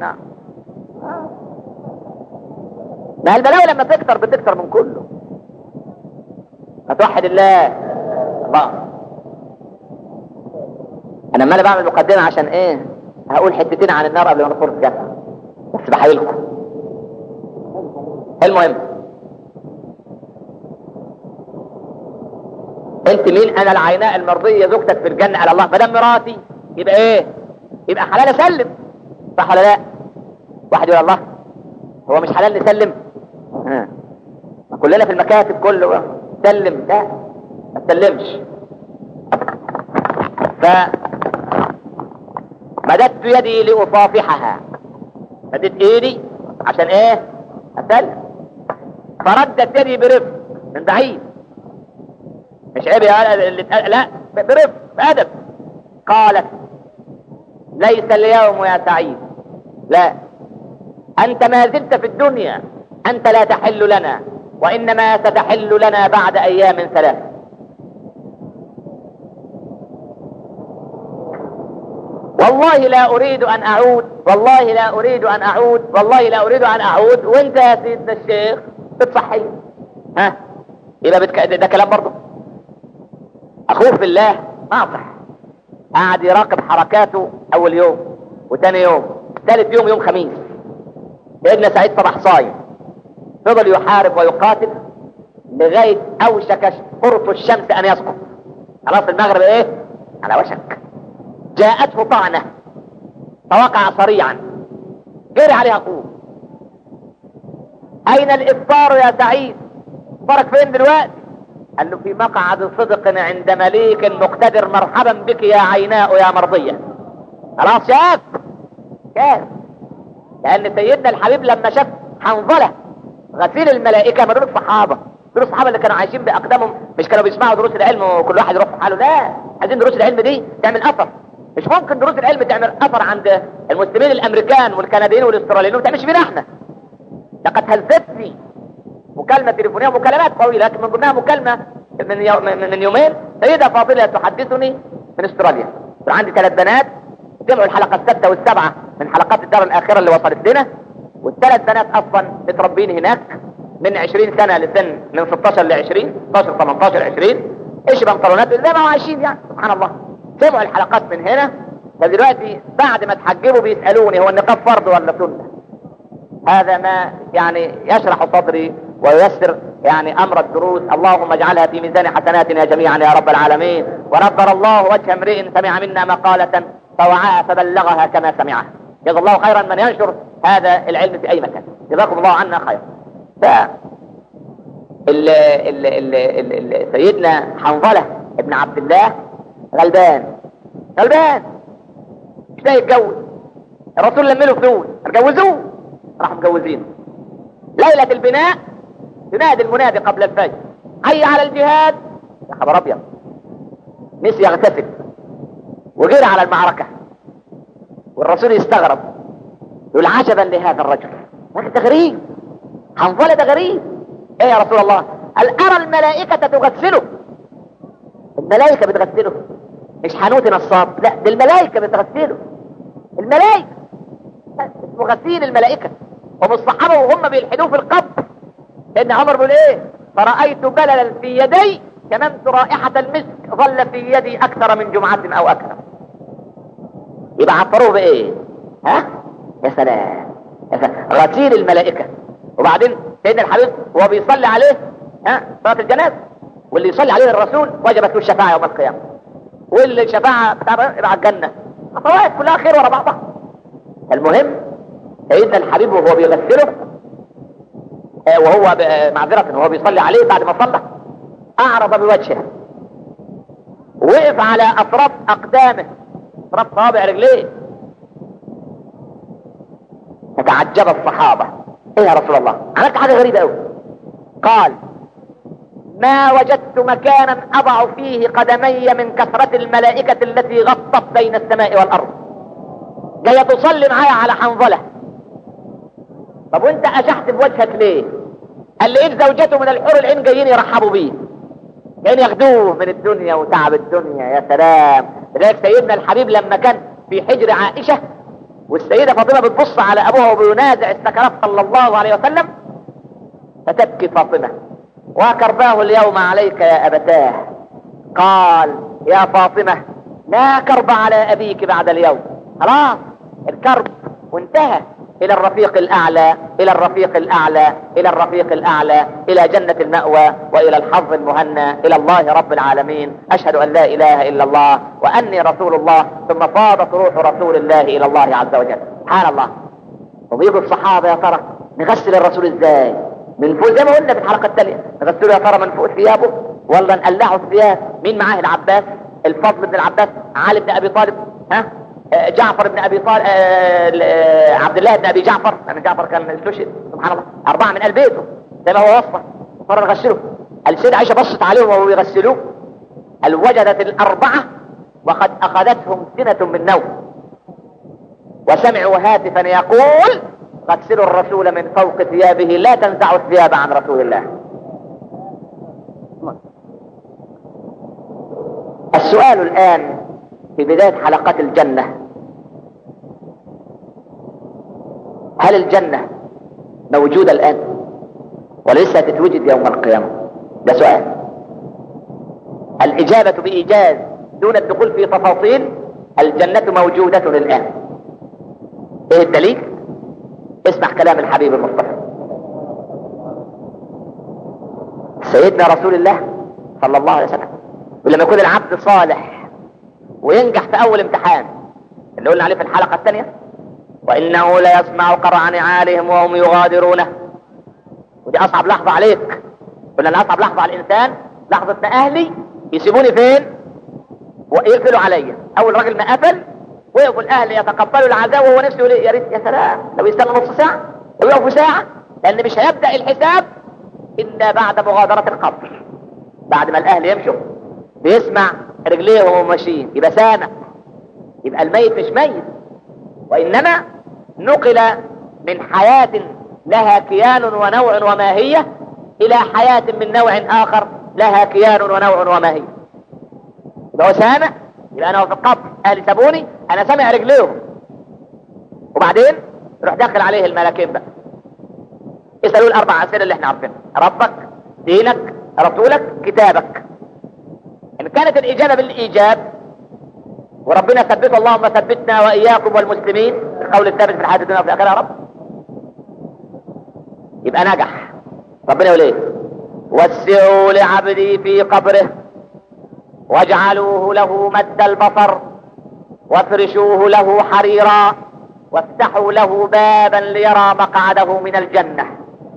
ما البلاوي لما تكتر بتكتر من كله هتوحد الله الله انا ما انا بعمل مقدمة عشان ايه هقول حتتين عن النار قبل ما ندخل الجنة بس بحايلكم المهم انت مين انا العيناء المرضية زوجتك في الجنة على الله مدام مراتي يبقى ايه يبقى حلال اسلم صح ولا لا واحد يقول الله هو مش حلال نسلم ها. ما كلنا في المكاتب كله سلم لا ما تسلمش ف مددت يدي لأصافحها مددت ايدي عشان ايه اسلم فردت يدي برفق من بعيد مش عيب يا ولد اللي اتقال- لا برفق بأدب قالت ليس اليوم يا سعيد لا أنت ما زلت في الدنيا أنت لا تحل لنا وإنما ستحل لنا بعد أيام ثلاث والله لا أريد أن أعود والله لا أريد أن أعود والله لا أريد أن أعود وأنت يا سيدنا الشيخ بتصحي ها يبقى بتك... ده, ده كلام برضه أخوه في الله ناصح قعد يراقب حركاته أول يوم وتاني يوم ثالث يوم يوم خميس سيدنا سعيد صباح صايم فضل يحارب ويقاتل لغاية أوشك قرص الشمس أن يسقط خلاص المغرب إيه على وشك جاءته طعنة فوقع صريعا جري عليها أخوه أين الإفطار يا سعيد فرق فين دلوقتي قال له في مقعد صدق عند مليك مقتدر مرحبا بك يا عيناء يا مرضية خلاص شاف شاف لأن سيدنا الحبيب لما شاف حنظلة غسيل الملائكة ما دول الصحابة دول الصحابة اللي كانوا عايشين بأقدامهم مش كانوا بيسمعوا دروس العلم وكل واحد يروح في حاله لا عايزين دروس العلم دي تعمل أثر مش ممكن دروس العلم تعمل أثر عند المسلمين الأمريكان والكنديين والأستراليين وما تعملش بينا احنا لقد هزتني مكالمة تليفونية ومكالمات طويلة لكن من ضمنها مكالمة من, يو من, من يومين سيدة فاضلة تحدثني من استراليا كان عندي ثلاث بنات جمعوا الحلقة السادسة والسابعة من حلقات الدار الآخرة اللي وصلت لنا والثلاث بنات أصلا متربين هناك من 20 سنة لسن من 16 ل 20 16 18 20 ايش بنطلونات زي ما هو عايشين يعني سبحان الله سمعوا الحلقات من هنا فدلوقتي بعد ما تحجبوا بيسألوني هو النقاب فرض ولا سنة هذا ما يعني يشرح صدري وييسر يعني امر الدروس اللهم اجعلها في ميزان حسناتنا جميعا يا رب العالمين ونظر الله وجه امرئ سمع منا مقالة فوعاها فبلغها كما سمعها جزا الله خيرا من ينشر هذا العلم في اي مكان جزاكم الله عنا خيرا ف ال ال ال ال ال سيدنا حنظلة ابن عبد الله غلبان غلبان مش لاقي يتجوز الرسول لم له فلوس جوزوه راحوا مجوزينه ليلة البناء ينادي المنادي قبل الفجر حي على الجهاد يا خبر ابيض نسي يغتسل وجري على المعركة والرسول يستغرب يقول عجبا لهذا الرجل لكن ده غريب حنظلة ده غريب ايه يا رسول الله قال ارى الملائكة تغسله الملائكة بتغسله مش حانوت نصاب لا دي الملائكة بتغسله الملائكة اسمه غسيل الملائكة هم الصحابة وهم بيلحدوه في القبر سيدنا عمر بيقول ايه فرأيت بللا في يدي شممت رائحة المسك ظل في يدي أكثر من جمعة أو أكثر يبقى عطروه بإيه ها يا سلام يا سلام غسيل الملائكة وبعدين سيدنا الحبيب وهو بيصلي عليه ها صلاة الجنازة واللي يصلي عليه الرسول وجبت له الشفاعة يوم القيامة واللي الشفاعة بتاع يبقى على الجنة خطوات كلها خير ورا بعضها المهم سيدنا الحبيب وهو بيغسله آه، وهو ب- معذرة وهو بيصلي عليه بعد ما صلى أعرض بوجهه وقف على أطراف أقدامه أطراف صوابع رجليه فتعجب الصحابة إيه يا رسول الله عملت حاجة غريبة أوي قال ما وجدت مكانا أضع فيه قدمي من كثرة الملائكة التي غطت بين السماء والأرض جاية تصلي معايا على حنظلة طب وانت اشحت بوجهك ليه قال لي زوجته من الحور العين جايين يرحبوا بيه كان ياخدوه من الدنيا وتعب الدنيا يا سلام لذلك سيدنا الحبيب لما كان في حجر عائشة والسيدة فاطمة بتبص على أبوها وبينازع السكرات صلى الله عليه وسلم فتبكي فاطمة وكرباه اليوم عليك يا أبتاه قال يا فاطمة لا كرب على أبيك بعد اليوم خلاص الكرب وانتهى إلى الرفيق الأعلى إلى الرفيق الأعلى إلى الرفيق الأعلى إلى جنة المأوى وإلى الحظ المهنى إلى الله رب العالمين أشهد أن لا إله إلا الله وأني رسول الله ثم فاضت روح رسول الله إلى الله عز وجل سبحان الله وبيجوا الصحابة يا ترى نغسل الرسول إزاي من فوق زي ما قلنا في الحلقة التالية نغسله يا ترى من فوق ثيابه ولا نقلعه الثياب مين معاه العباس الفضل بن العباس علي بن أبي طالب ها جعفر بن ابي طالب عبد الله بن ابي جعفر يعني جعفر كان استشهد سبحان الله اربعه من ال بيته زي ما هو وصفه صار نغسله السيدة عائشة بصت عليهم وهو يغسلوه هل وجدت الأربعة وقد أخذتهم سنة من نوم وسمعوا هاتفا يقول غسلوا الرسول من فوق ثيابه لا تنزعوا الثياب عن رسول الله السؤال الآن في بداية حلقات الجنة هل الجنة موجودة الآن ولا لسه تتوجد يوم القيامة ده سؤال الإجابة بإيجاز دون الدخول في تفاصيل الجنة موجودة الآن ايه الدليل اسمع كلام الحبيب المصطفى سيدنا رسول الله صلى الله عليه وسلم ولما يكون العبد صالح وينجح في اول امتحان اللي قلنا عليه في الحلقة الثانية وانه لا يسمع قرع نعالهم وهم يغادرونه ودي اصعب لحظة عليك قلنا ان اصعب لحظة على الانسان لحظة ما اهلي يسيبوني فين ويقفلوا عليا اول راجل ما قفل ويقفوا الاهل يتقبلوا العذاب وهو نفسه يقول يا ريت يا سلام لو يستنى نص ساعة لو يقفوا ساعة لان مش هيبدأ الحساب الا بعد مغادرة القبر بعد ما الاهل يمشوا بيسمع رجليه وهم ماشيين يبقى سامع يبقى الميت مش ميت وانما نقل من حياة لها كيان ونوع وماهية الى حياة من نوع اخر لها كيان ونوع وماهية يبقى هو سامع يبقى انا في القبر اهلي سابوني انا سامع رجليهم وبعدين يروح داخل عليه الملكين بقى يسألوا الاربع اسئله اللي احنا عارفينها ربك دينك رسولك كتابك ان كانت الاجابه بالايجاب وربنا ثبت اللهم ثبتنا واياكم والمسلمين القول الثابت في الحياه الدنيا وفي الاخره يا رب يبقى نجح ربنا يقول ايه وسعوا لعبدي في قبره واجعلوه له مد البصر وافرشوه له حريرا وافتحوا له بابا ليرى مقعده من الجنة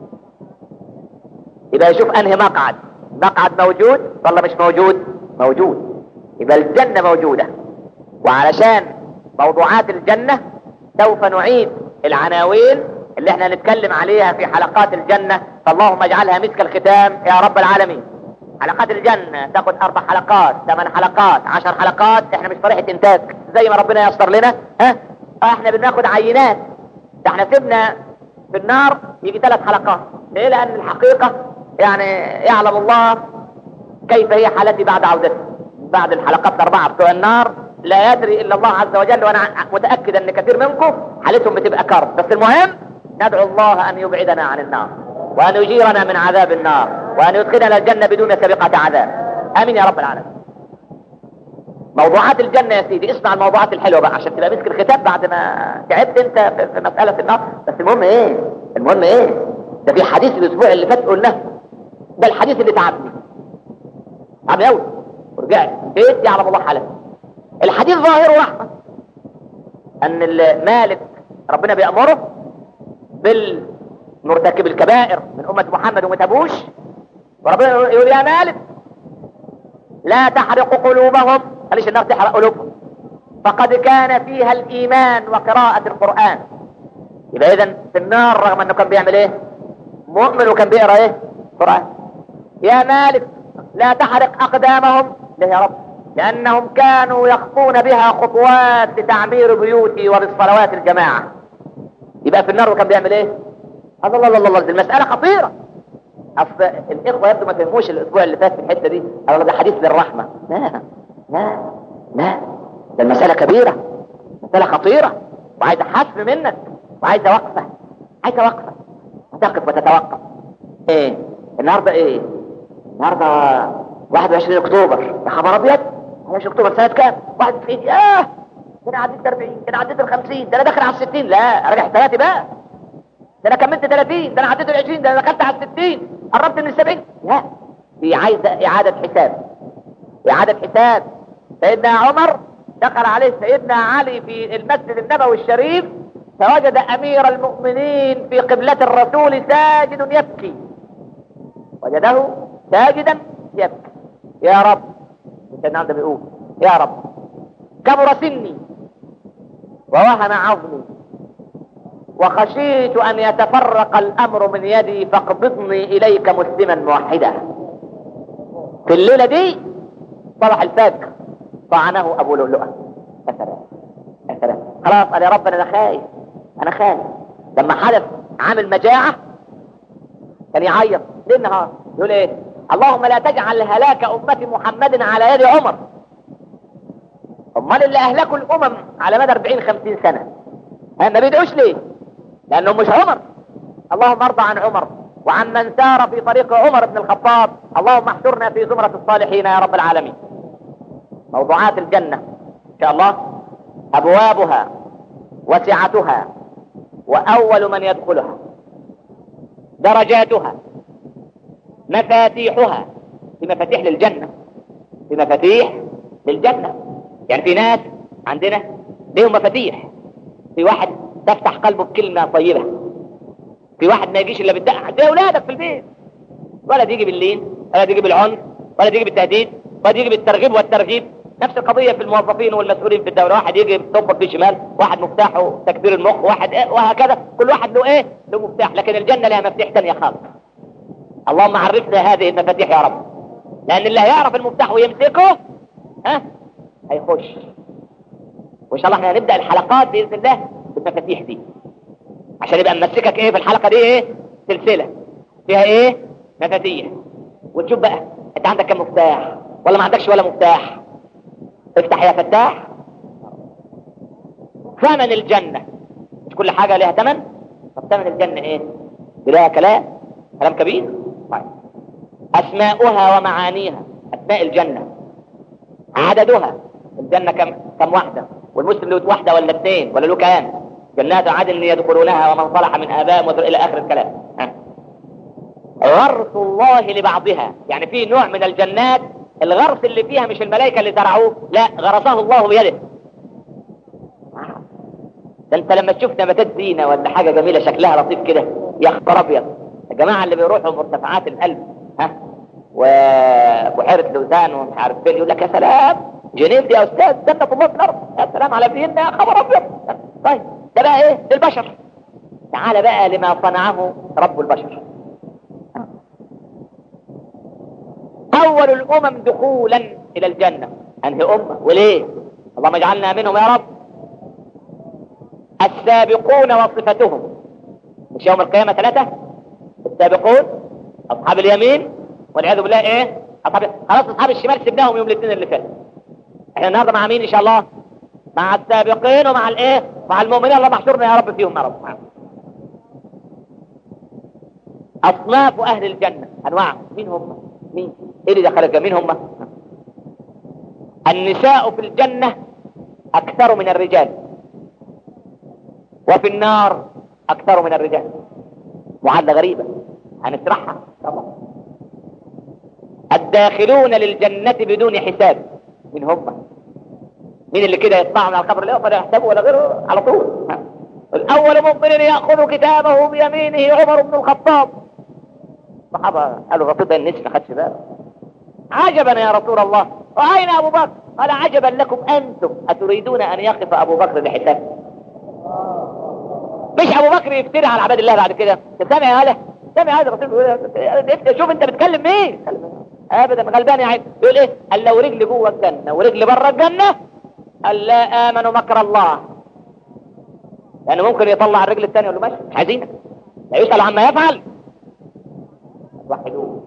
يبقى يشوف انهي مقعد مقعد موجود ولا مش موجود موجود يبقى الجنة موجودة وعلشان موضوعات الجنة سوف نعيد العناوين اللي احنا هنتكلم عليها في حلقات الجنة فاللهم اجعلها مسك الختام يا رب العالمين حلقات الجنة تاخد اربع حلقات ثمان حلقات عشر حلقات احنا مش فريحة انتاج زي ما ربنا ييسر لنا ها احنا بناخد عينات ده احنا سيبنا في النار يجي ثلاث حلقات ليه لان الحقيقة يعني يعلم الله كيف هي حالتي بعد عودتي بعد الحلقات الاربعة بتوع النار لا يدري الا الله عز وجل وانا متأكد ان كثير منكم حالتهم بتبقى كرب بس المهم ندعو الله ان يبعدنا عن النار وان يجيرنا من عذاب النار وان يدخلنا الجنة بدون سابقة عذاب امين يا رب العالمين موضوعات الجنة يا سيدي اسمع الموضوعات الحلوة بقى عشان تبقى مسك الختام بعد ما تعبت انت في مسألة النار بس المهم ايه المهم ايه ده في حديث الاسبوع اللي فات قلناه ده الحديث اللي تعبني تعبني قوي ورجعت بيت يعلم الله حالك الحديث ظاهره واحدة ان المالك ربنا بيأمره بالمرتكب الكبائر من امة محمد وما تابوش وربنا يقول يا مالك لا تحرق قلوبهم خليش النار تحرق قلوبهم فقد كان فيها الايمان وقراءة القرآن يبقى اذا في النار رغم انه كان بيعمل ايه مؤمن وكان بيقرا ايه قرآن يا مالك لا تحرق اقدامهم ليه يا رب لانهم كانوا يخطون بها خطوات لتعمير بيوتي وبالصلوات الجماعة يبقى في النار وكان بيعمل ايه الله الله الله الله المسألة خطيرة اصل الاخوه يبدو ما فهموش الاسبوع اللي فات في الحته دي قالوا ده حديث للرحمه لا لا لا ده المساله كبيره مساله خطيره وعايزه حسم منك وعايزه وقفه عايزه وقفه تقف وتتوقف ايه النهارده ايه النهارده 21 اكتوبر يا خبر ابيض 21 اكتوبر سنه كام 91 ياه ده انا عديت 40 ده انا عديت ال 50 ده انا داخل على ال 60 لا راجع حساباتي بقى ده انا كملت 30 ده انا عديت ال 20 ده انا دخلت على ال 60 قربت من ال 70 لا دي عايزه اعاده حساب اعاده حساب سيدنا عمر دخل عليه سيدنا علي في المسجد النبوي الشريف فوجد امير المؤمنين في قبلة الرسول ساجد يبكي وجده ساجدا يبكي يا رب سيدنا عمر بيقول يا رب كبر سني ووهن عظمي وخشيت ان يتفرق الامر من يدي فاقبضني اليك مسلما موحدا في الليله دي صبح الفجر طعنه ابو لؤلؤه يا سلام يا سلام خلاص قال يا رب انا خايف انا خايف لما حدث عامل مجاعه كان يعيط ليل نهار يقول ايه اللهم لا تجعل هلاك امه محمد على يد عمر امال اللي اهلكوا الامم على مدى 40 50 سنه ها ما بيدعوش ليه لانه مش عمر اللهم ارضى عن عمر وعن من سار في طريق عمر بن الخطاب اللهم احشرنا في زمرة الصالحين يا رب العالمين موضوعات الجنة ان شاء الله ابوابها وسعتها واول من يدخلها درجاتها مفاتيحها في مفاتيح للجنة في مفاتيح للجنة يعني في ناس عندنا ليهم مفاتيح في واحد تفتح قلبه بكلمة طيبة في واحد ما يجيش الا بالدقة زي اولادك في البيت ولا تيجي باللين ولا تيجي بالعنف ولا تيجي بالتهديد ولا تيجي بالترغيب والترغيب نفس القضية في الموظفين والمسؤولين في الدولة واحد يجي بتطبق في شمال واحد مفتاحه تكبير المخ واحد إيه وهكذا كل واحد له ايه له مفتاح لكن الجنة لها مفتاح ثانية خالص اللهم عرفنا هذه المفاتيح يا رب لان اللي هيعرف المفتاح ويمسكه ها هيخش وان شاء الله احنا هنبدا الحلقات باذن الله بالمفاتيح دي عشان يبقى ممسكك ايه في الحلقه دي ايه سلسله فيها ايه مفاتيح وتشوف بقى انت عندك كم مفتاح ولا ما عندكش ولا مفتاح افتح يا فتاح ثمن الجنة مش كل حاجة لها ثمن طب ثمن الجنة ايه دي لها كلام كلام كبير طيب اسماؤها ومعانيها اسماء الجنة عددها الجنة كم كم واحدة والمسلم له واحدة ولا اثنين ولا له كام جنات عدن يدخلونها ومن صلح من آبائهم وذر إلى آخر الكلام ها. غرس الله لبعضها يعني في نوع من الجنات الغرس اللي فيها مش الملائكة اللي زرعوه لا غرسه الله بيده ده انت لما تشوف نباتات زينة ولا حاجة جميلة شكلها لطيف كده يا خبر ابيض الجماعة اللي بيروحوا مرتفعات القلب ها وبحيرة لوزان ومش عارف فين يقول لك يا سلام جنيف دي يا استاذ جنة الله في الارض يا سلام على فينا يا خبر ابيض طيب ده بقى ايه للبشر تعال بقى لما صنعه رب البشر اول الامم دخولا الى الجنة انهي امة وليه اللهم اجعلنا منهم يا رب السابقون وصفتهم مش يوم القيامة ثلاثة السابقون اصحاب اليمين والعياذ بالله ايه اصحاب خلاص اصحاب الشمال سبناهم يوم الاثنين اللي فات احنا النهارده مع مين ان شاء الله مع السابقين ومع الايه مع المؤمنين اللهم احشرنا يا رب فيهم يا رب اصناف اهل الجنة انواعهم مين هم مين ايه اللي دخلك مين هم النساء في الجنة اكثر من الرجال وفي النار اكثر من الرجال معادلة غريبة هنشرحها طبعا الداخلون للجنة بدون حساب من هم مين اللي كده يطلع من القبر لا ولا يحسبه ولا غيره على طول الاول مؤمن ياخذ كتابه بيمينه عمر بن الخطاب الصحابه قالوا غطيت النسل ما خدش باله عجبا يا رسول الله واين ابو بكر قال عجبا لكم انتم اتريدون ان يقف ابو بكر لحساب مش ابو بكر يفتري على عباد الله بعد كده انت سامع يا هلا سامع هذا الرسول بيقول شوف انت بتكلم مين ابدا غلبان يا عين بيقول ايه قال لو رجلي جوه الجنه ورجلي بره الجنه قال لا امنوا مكر الله لانه ممكن يطلع الرجل الثانيه يقول له ماشي مش عايزينك لا يسال عما يفعل وحدوه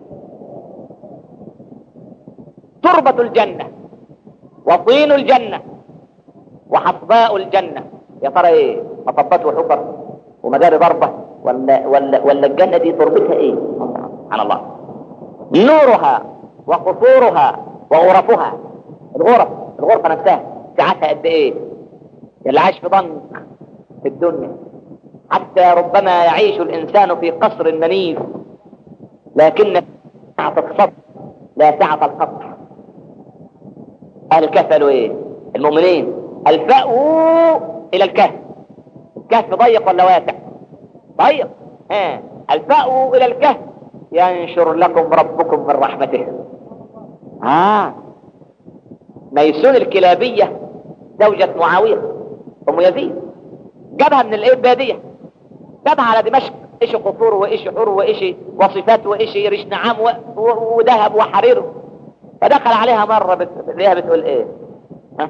تربة الجنة وطين الجنة وحصباء الجنة يا ترى ايه مطبات وحفر ومدار ضربة ولا, ولا, ولا الجنة دي تربتها ايه سبحان الله نورها وقصورها وغرفها الغرف الغرفة نفسها ساعتها قد ايه اللي عايش في ضنك في الدنيا حتى ربما يعيش الانسان في قصر منيف لكن سعة الصبر لا سعة القصر اهل الكهف قالوا ايه المؤمنين الفأوا الى الكهف الكهف ضيق ولا واسع ضيق ها الفأوا الى الكهف ينشر لكم ربكم من رحمته آه ميسون الكلابية زوجة معاوية أم يزيد جابها من الايه البادية جابها على دمشق ايش قصور وايش حور وايش وصفات وايش ريش نعام و- و- وذهب وحرير فدخل عليها مرة بت... ليها بتقول ايه ها؟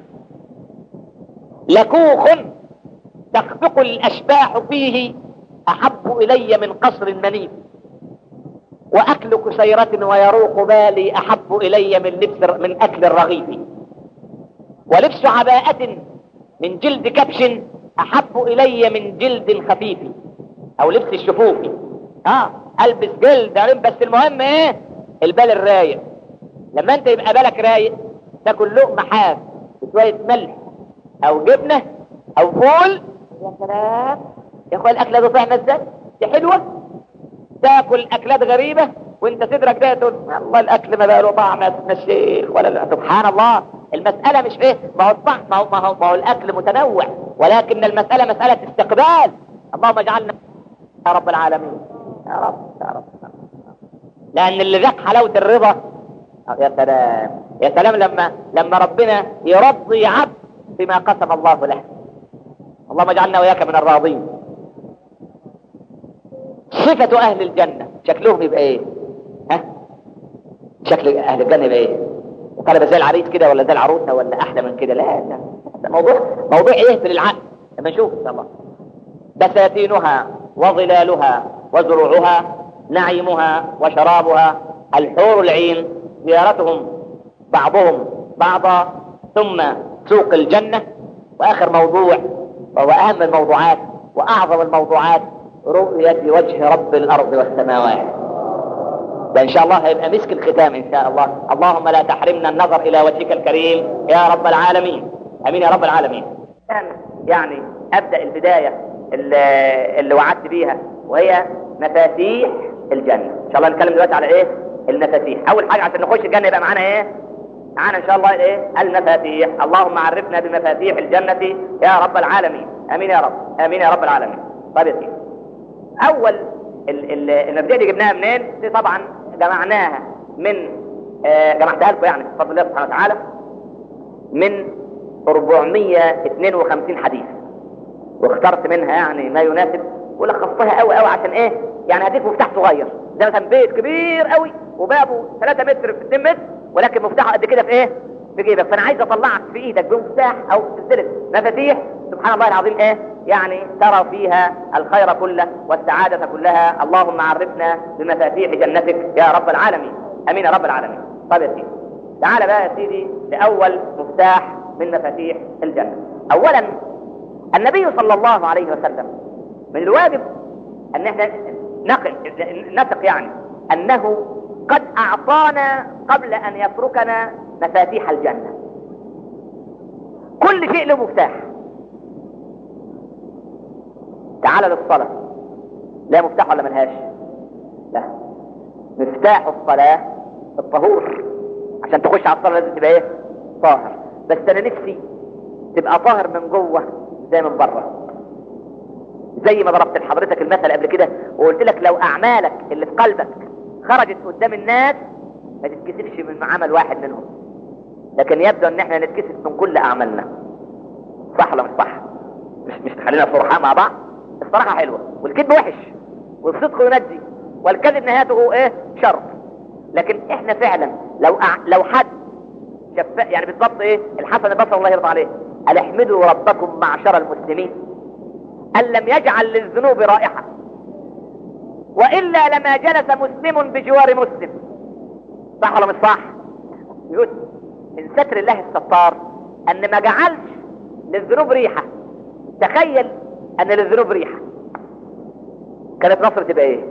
لكوخ تخفق الاشباح فيه احب الي من قصر منيف واكل كسيرة ويروق بالي احب الي من لبس من اكل الرغيف ولبس عباءة من جلد كبش احب الي من جلد خفيف او لبس الشفوف اه البس جلد بس المهم ايه البال الرايق لما انت يبقى بالك رايق تاكل لقمه حاف بشويه ملح او جبنه او فول يا سلام يا اخويا الاكله دي طعمه ازاي دي حلوه تاكل اكلات غريبه وانت صدرك ده تقول الله الاكل ما بقى له طعم يا سيدنا الشيخ ولا لا سبحان الله المساله مش ايه ما هو الطعم ما هو, ما هو, ما هو الاكل متنوع ولكن المساله مساله استقبال اللهم اجعلنا يا رب العالمين يا رب يا رب لان اللي ذاق حلاوه الرضا يا سلام يا سلام لما لما ربنا يرضي عبد بما قسم الله له اللهم اجعلنا واياك من الراضين صفة أهل الجنة شكلهم يبقى إيه؟ ها؟ شكل أهل الجنة يبقى إيه؟ وقال زي العريس كده ولا زي العروسة ولا أحلى من كده لا لا ده موضوع موضوع يهبل العقل لما نشوف إن شاء الله بساتينها وظلالها وزروعها نعيمها وشرابها الحور العين زيارتهم بعضهم بعضا ثم سوق الجنة وآخر موضوع وهو أهم الموضوعات وأعظم الموضوعات رؤية وجه رب الأرض والسماوات ده إن شاء الله هيبقى مسك الختام إن شاء الله اللهم لا تحرمنا النظر إلى وجهك الكريم يا رب العالمين أمين يا رب العالمين يعني أبدأ البداية اللي, اللي وعدت بيها وهي مفاتيح الجنة إن شاء الله نتكلم دلوقتي على إيه المفاتيح أول حاجة عشان نخش الجنة يبقى معانا إيه معانا إن شاء الله إيه المفاتيح اللهم عرفنا بمفاتيح الجنة يا رب العالمين أمين يا رب أمين يا رب العالمين طيب يا سيدي اول ال- ال- المبدئيه دي جبناها منين دي طبعا جمعناها من آه، جمعتها لكم يعني بفضل الله سبحانه وتعالى من 452 حديث واخترت منها يعني ما يناسب ولخصتها قوي قوي عشان ايه يعني هديك مفتاح صغير ده مثلا بيت كبير قوي وبابه 3 متر في 2 متر ولكن مفتاحه قد كده في ايه في جيبك فانا عايز اطلعك في ايدك بمفتاح او سلسله مفاتيح سبحان الله العظيم ايه يعني ترى فيها الخير كله والسعادة كلها اللهم عرفنا بمفاتيح جنتك يا رب العالمين امين يا رب العالمين طيب يا سيدي تعال بقى يا سيدي لاول مفتاح من مفاتيح الجنة اولا النبي صلى الله عليه وسلم من الواجب ان احنا نقل نثق يعني انه قد اعطانا قبل ان يتركنا مفاتيح الجنة كل شيء له مفتاح تعال للصلاة لا مفتاح ولا ملهاش لا مفتاح الصلاة الطهور عشان تخش على الصلاة لازم تبقى ايه طاهر بس انا نفسي تبقى طاهر من جوه زي من بره زي ما ضربت لحضرتك المثل قبل كده وقلت لك لو اعمالك اللي في قلبك خرجت قدام الناس ما تتكسفش من عمل واحد منهم لكن يبدو ان احنا نتكسف من كل اعمالنا صح ولا مش صح مش مش خلينا صرحاء مع بعض الصراحة حلوة والكذب وحش والصدق ينجي والكذب نهايته ايه شر لكن احنا فعلا لو أع... لو حد شف... يعني بالضبط ايه الحسن البصري الله يرضى عليه قال احمدوا ربكم معشر المسلمين ان لم يجعل للذنوب رائحة والا لما جلس مسلم بجوار مسلم صح ولا مش صح يقول من ستر الله الستار ان ما جعلش للذنوب ريحه تخيل ان للذنوب ريحه كانت مصر تبقى ايه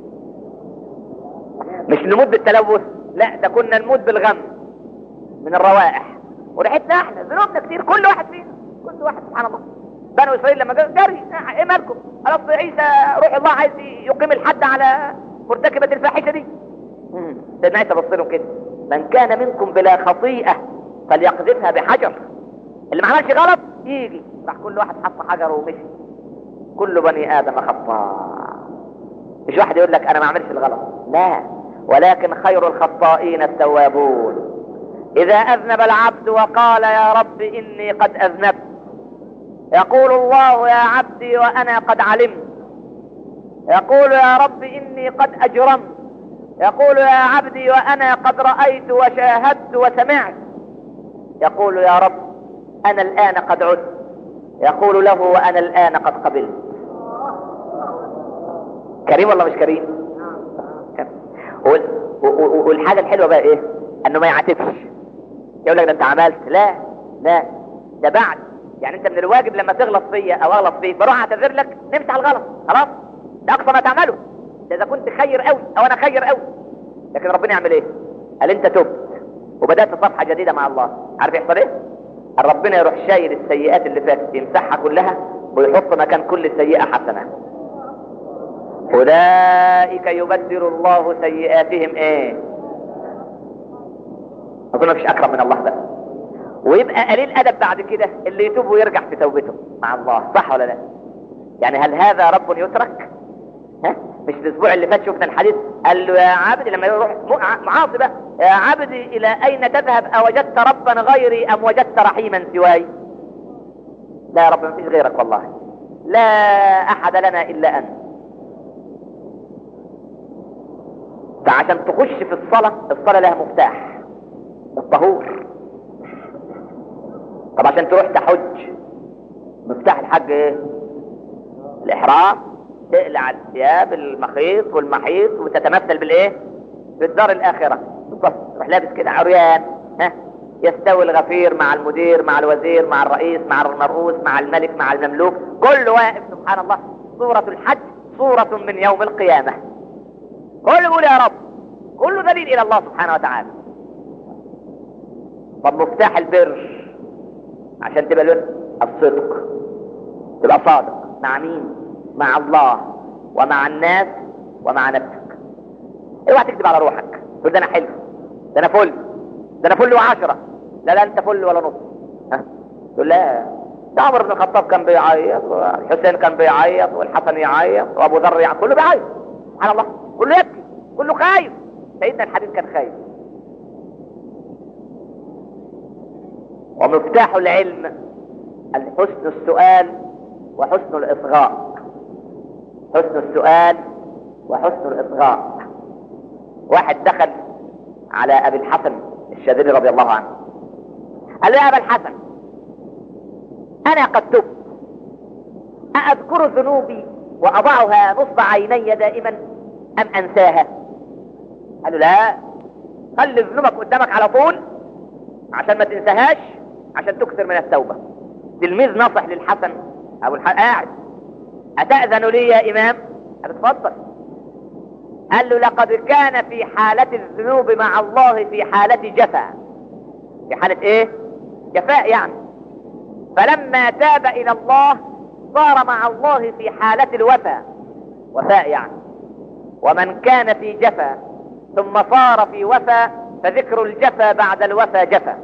مش نموت بالتلوث لا ده كنا نموت بالغم من الروائح وريحتنا احنا ذنوبنا كتير كل واحد فينا كل واحد سبحان الله بنو اسرائيل لما قالوا جري ايه مالكم خلاص عيسى روح الله عايز يقيم الحد على مرتكبة الفاحشة دي مم. سيدنا عيسى بص لهم كده من كان منكم بلا خطيئة فليقذفها بحجر اللي ما عملش غلط يجي راح كل واحد حط حجر ومشي كل بني ادم خطاء مش واحد يقول لك انا ما عملش الغلط لا ولكن خير الخطائين التوابون اذا اذنب العبد وقال يا رب اني قد اذنبت يقول الله يا عبدي وانا قد علمت يقول يا رب اني قد اجرمت يقول يا عبدي وانا قد رايت وشاهدت وسمعت يقول يا رب انا الان قد عدت يقول له وانا الان قد قبلت كريم ولا مش كريم والحاجه الحلوه بقى ايه انه ما يعاتبش يقول لك ده انت عملت لا لا ده بعد يعني انت من الواجب لما تغلط فيا او اغلط فيك بروح اعتذر لك نمسح الغلط خلاص ده اقصى ما تعمله ده اذا كنت خير قوي او انا خير قوي لكن ربنا يعمل ايه قال انت تبت وبدات صفحه جديده مع الله عارف يحصل ايه ربنا يروح شايل السيئات اللي فاتت يمسحها كلها ويحط مكان كل سيئه حسنه اولئك يبدل الله سيئاتهم ايه اظن مفيش اكرم من الله بقى ويبقى قليل ادب بعد كده اللي يتوب ويرجع في توبته مع الله صح ولا لا يعني هل هذا رب يترك ها مش الاسبوع اللي فات شفنا الحديث قال له يا عبدي لما يروح معاصي بقى يا عبدي الى اين تذهب اوجدت ربا غيري ام وجدت رحيما سواي لا يا رب ما فيش غيرك والله لا احد لنا الا انت فعشان تخش في الصلاة الصلاة لها مفتاح الطهور طب عشان تروح تحج مفتاح الحج ايه الاحرام تقلع الثياب المخيط والمحيط وتتمثل بالايه بالدار الاخره بالظبط تروح لابس كده عريان ها يستوي الغفير مع المدير مع الوزير مع الرئيس مع المرؤوس مع الملك مع المملوك كل واقف سبحان الله صورة الحج صورة من يوم القيامة كل يقول يا رب كله دليل الى الله سبحانه وتعالى طب مفتاح البر عشان تبقى له الصدق تبقى صادق مع مين مع الله ومع الناس ومع نفسك اوعى تكذب على روحك تقول ده انا حلو ده انا فل ده انا فل وعشرة لا لا انت فل ولا نص ها تقول لا ده عمر بن الخطاب كان بيعيط والحسين كان بيعيط والحسن يعيط وابو ذر يعيط كله بيعيط سبحان الله كله يبكي كله خايف سيدنا الحبيب كان خايف ومفتاح العلم الحسن السؤال وحسن الإصغاء حسن السؤال وحسن الإصغاء واحد دخل على أبي الحسن الشاذلي رضي الله عنه قال له يا أبا الحسن أنا قد تبت أأذكر ذنوبي وأضعها نصب عيني دائما أم أنساها قال له لا خلي ذنوبك قدامك على طول عشان ما تنساهاش عشان تكثر من التوبة تلميذ نصح للحسن ابو الحسن قاعد اتأذن لي يا امام اتفضل قال له لقد كان في حالة الذنوب مع الله في حالة جفا في حالة ايه جفاء يعني فلما تاب الى الله صار مع الله في حالة الوفاء وفاء يعني ومن كان في جفا ثم صار في وفا فذكر الجفا بعد الوفا جفا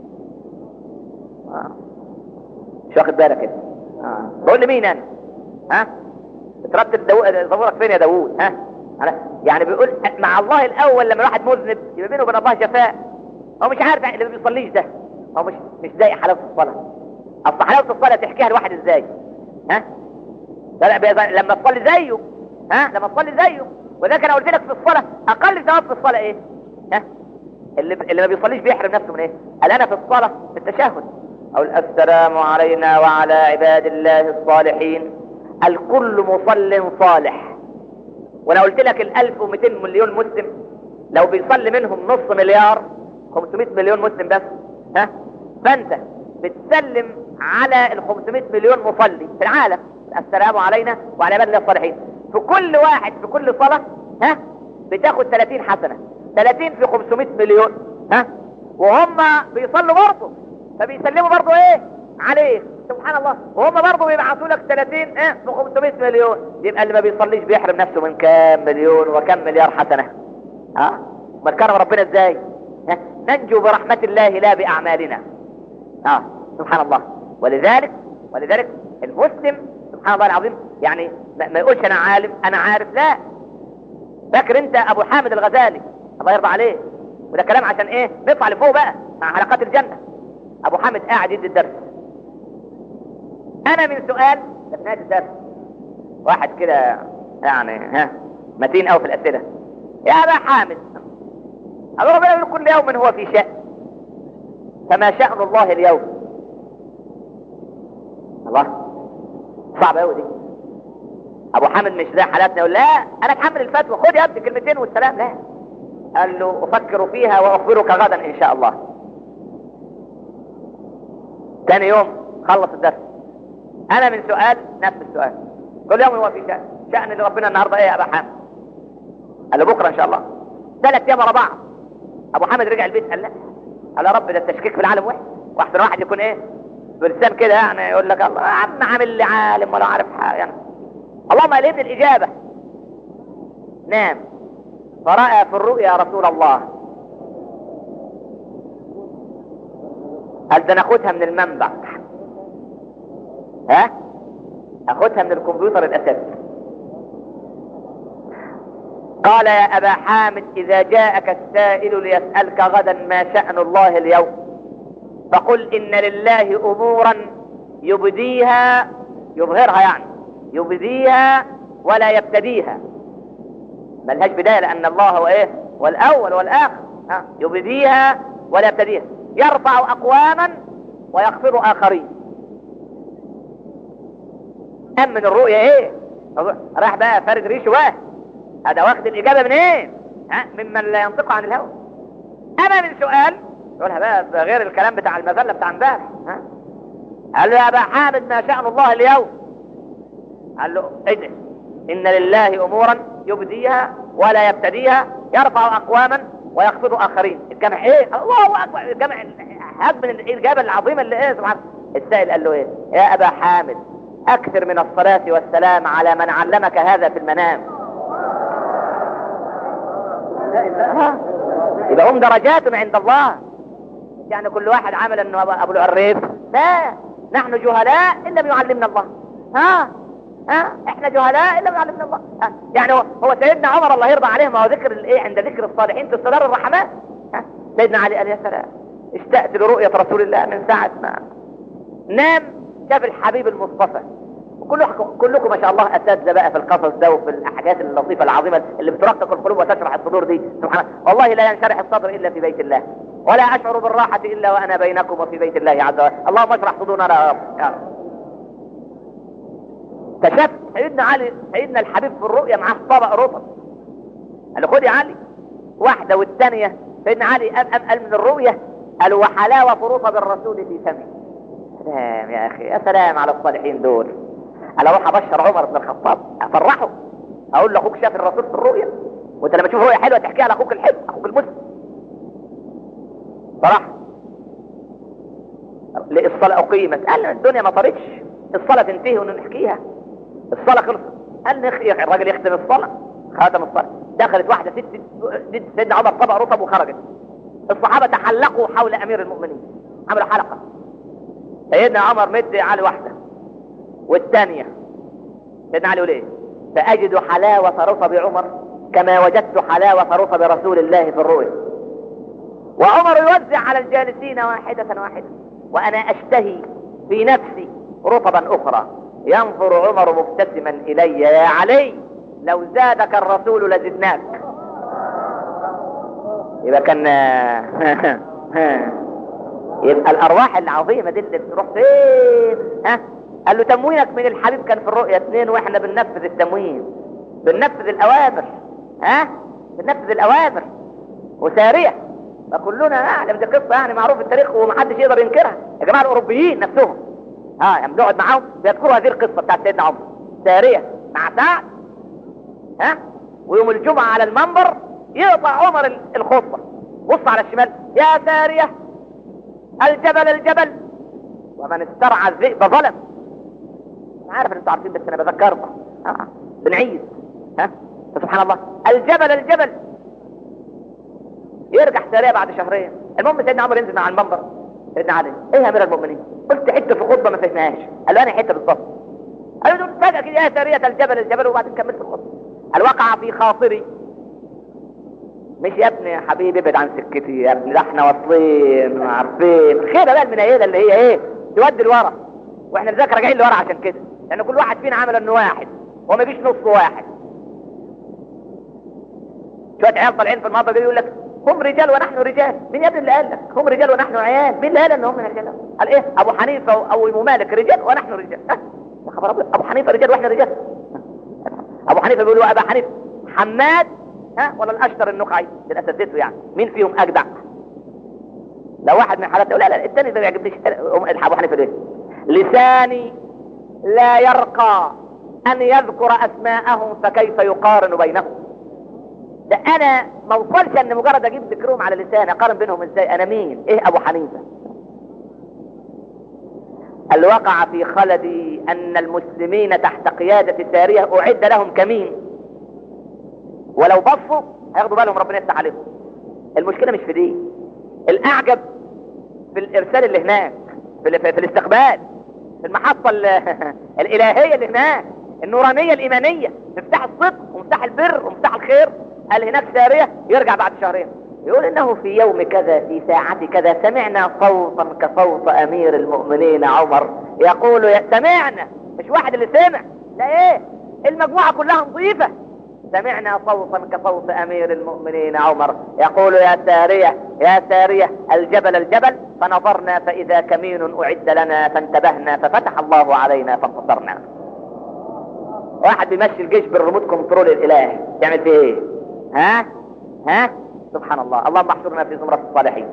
آه. مش واخد بالك كده آه. بقول لمين انا ها ترتب دو... ظهورك فين يا داوود ها أنا... يعني بيقول مع الله الاول لما الواحد مذنب يبقى بينه وبين الله جفاء هو مش عارف اللي ما بيصليش ده هو مش مش زي حلاوه الصلاه اصل حلاوه الصلاه تحكيها لواحد ازاي ها لا لا لما تصلي زيه ها لما تصلي زيه وذلك انا قلت لك في الصلاه اقل ثواب في الصلاه ايه ها اللي اللي ما بيصليش بيحرم نفسه من ايه قال انا في الصلاه في التشهد اقول السلام علينا وعلى عباد الله الصالحين الكل مصل صالح وانا قلت لك ال 1200 مليون مسلم لو بيصلي منهم نص مليار 500 مليون مسلم بس ها فانت بتسلم على ال 500 مليون مصلي في العالم السلام علينا وعلى عباد الله الصالحين في كل واحد في كل صلاة ها بتاخد 30 حسنة 30 في 500 مليون ها وهم بيصلوا برضه فبيسلموا برضه ايه عليه سبحان الله وهم برضه بيبعثوا لك 30 ايه في 500 مليون يبقى اللي ما بيصليش بيحرم نفسه من كام مليون وكم مليار حسنة ها ما كرم ربنا ازاي ها ننجو برحمة الله لا بأعمالنا اه سبحان الله ولذلك ولذلك المسلم سبحان الله العظيم يعني ما ما يقولش انا عالم انا عارف لا فاكر انت ابو حامد الغزالي الله يرضى عليه وده كلام عشان ايه نطلع لفوق بقى مع حلقات الجنة ابو حامد قاعد يدي الدرس انا من سؤال ده في نهاية الدرس واحد كده يعني ها متين قوي في الاسئله يا ابا حامد الله ربنا يقول كل يوم هو في شأن فما شأن الله اليوم الله صعب قوي دي ابو حامد مش زي حالاتنا يقول لا انا اتحمل الفتوى خد يا ابني كلمتين والسلام لا قال له افكر فيها واخبرك غدا ان شاء الله تاني يوم خلص الدرس انا من سؤال نفس السؤال كل يوم هو في شأن شأن اللي ربنا النهارده ايه يا ابا حامد قال له بكره ان شاء الله ثلاث ايام ورا بعض ابو حامد رجع البيت قال لا قال يا رب ده التشكيك في العالم وحش واحسن واحد يكون ايه بلسان كده يعني يقول لك الله يا عم عامل لي عالم ولا عارف حاجه يعني اللهم الهمني الاجابه نام فرأى في الرؤيا رسول الله قال ده ناخدها من المنبع ها اخدها من الكمبيوتر الاساسي قال يا ابا حامد اذا جاءك السائل ليسألك غدا ما شأن الله اليوم فقل ان لله امورا يبديها يظهرها يعني يبديها ولا يبتديها ملهاش بداية لان الله هو ايه والاول والاخر ها يبديها ولا يبتديها يرفع اقواما ويخفض اخرين امن الرؤيا ايه راح بقى فارد ريشه واحد هذا واخد الاجابه من ايه ها ممن لا ينطق عن الهوى انا من سؤال يقولها بقى ده غير الكلام بتاع المذله بتاع امبارح ها قال له يا ابا حامد ما شأن الله اليوم قال له ادعي ان لله امورا يبديها ولا يبتديها يرفع اقواما ويخفض اخرين الجمع ايه الله اكبر الجمع هج من الاجابه العظيمه اللي ايه سبحان السائل قال له ايه يا ابا حامد اكثر من الصلاه والسلام على من علمك هذا في المنام ها يبقى هم درجات عند الله يعني كل واحد عمل انه ابو العريف لا نحن جهلاء ان لم يعلمنا الله ها ها احنا جهلاء ان لم يعلمنا الله ها. يعني هو, هو سيدنا عمر الله يرضى عليه ما هو ذكر الايه عند ذكر الصالحين تستدار الرحمات ها. سيدنا علي قال يا سلام اشتقت لرؤية رسول الله من ساعة ما نام شاف الحبيب المصطفى وكلكم كلكم ما شاء الله اساتذه بقى في القصص ده وفي الحاجات اللطيفه العظيمه اللي بترقق القلوب وتشرح الصدور دي سبحان الله والله لا ينشرح الصدر الا في بيت الله ولا اشعر بالراحه الا وانا بينكم وفي بيت الله عز وجل اللهم اشرح صدورنا يا رب يا رب كشفت سيدنا علي سيدنا الحبيب في الرؤيا معاه طبق رطب قال له خد يا علي واحده والثانيه سيدنا علي قام قام قال من الرؤيا قال وحلاوه رطب الرسول في فمه سلام يا اخي يا سلام على الصالحين دول انا اروح ابشر عمر بن الخطاب افرحه اقول له اخوك شاف الرسول في الرؤيا وانت لما تشوف رؤيا حلوه تحكيها على اخوك الحلو اخوك المسلم صراحه الصلاه اقيمت قال الدنيا ما طارتش الصلاه تنتهي ونحكيها الصلاه خلصت قال نخ... الراجل يختم الصلاه ختم الصلاه دخلت واحده ست ست سيدنا عمر طبق رطب وخرجت الصحابه تحلقوا حول امير المؤمنين عملوا حلقه سيدنا عمر مد على واحده والثانية سيدنا علي يقول ايه فأجد حلاوة رطب عمر كما وجدت حلاوة رطب رسول الله في الرؤيا وعمر يوزع على الجالسين واحدة واحدة وأنا أشتهي في نفسي رطبا أخرى ينظر عمر مبتسما إلي يا علي لو زادك الرسول لزدناك يبقى كان يبقى الأرواح العظيمة دي اللي بتروح فين ها قال له تموينك من الحبيب كان في الرؤيا اثنين واحنا بننفذ التموين بننفذ الاوامر ها بننفذ الاوامر وساريه فكلنا نعلم دي قصه يعني معروف في التاريخ ومحدش يقدر ينكرها يا جماعه الاوروبيين نفسهم ها يعني بنقعد معاهم بيذكروا هذه القصه بتاعت سيدنا عمر ساريه مع سعد ها ويوم الجمعه على المنبر يقطع عمر الخطبه بص على الشمال يا ساريه الجبل الجبل ومن استرعى الذئب ظلم انا عارف ان انتوا عارفين بس انا بذكركم آه. بنعيد ها سبحان الله الجبل الجبل يرجع سريع بعد شهرين المهم سيدنا عمر ينزل مع المنبر سيدنا علي ايه يا امير المؤمنين قلت حته في خطبه ما فهمناهاش قال له انا حته بالظبط قال له فجاه كده يا ساريه الجبل الجبل وبعدين كملت الخطبه قال وقع في خاطري مش يا ابني يا حبيبي ابعد عن سكتي يا ابني ده احنا واصلين وعارفين الخيبه بقى المنيله اللي هي ايه تودي لورا واحنا لذلك راجعين لورا عشان كده لان كل واحد فينا عمل انه واحد وما يجيش نص واحد شويه عيال طالعين في المنطقه دي يقول لك هم رجال ونحن رجال مين يا ابني اللي قال لك هم رجال ونحن عيال مين اللي قال ان هم رجال قال ايه ابو حنيفه او ابو مالك رجال ونحن رجال أه. يا خبر ابيض ابو حنيفه رجال واحنا رجال ابو حنيفه بيقول له ابا حنيفه حماد ها ولا الاشتر النقعي من اساتذته يعني مين فيهم اجدع لو واحد من حالات لا لا الثاني ده ما يعجبنيش ابو حنيفه ليه لساني لا يرقى ان يذكر اسماءهم فكيف يقارن بينهم ده انا ما اوصلش ان مجرد اجيب ذكرهم على لساني اقارن بينهم ازاي انا مين ايه ابو حنيفه الوقع في خلدي ان المسلمين تحت قيادة سارية اعد لهم كمين ولو بصوا هياخدوا بالهم ربنا يفتح عليهم المشكلة مش في دي الاعجب في الارسال اللي هناك في, ال- في الاستقبال في المحطة ال- الالهية اللي هناك النورانية الايمانية مفتاح الصدق ومفتاح البر ومفتاح الخير قال هناك سارية يرجع بعد شهرين يقول انه في يوم كذا في ساعة كذا سمعنا صوتا كصوت امير المؤمنين عمر يقول يا سمعنا مش واحد اللي سمع لا ايه المجموعة كلها نظيفة سمعنا صوتا كصوت امير المؤمنين عمر يقول يا سارية يا سارية الجبل الجبل فنظرنا فاذا كمين اعد لنا فانتبهنا ففتح الله علينا فانتصرنا واحد بيمشي الجيش بالريموت كنترول الاله تعمل فيه ايه ها ها سبحان الله اللهم احشرنا في زمرة الصالحين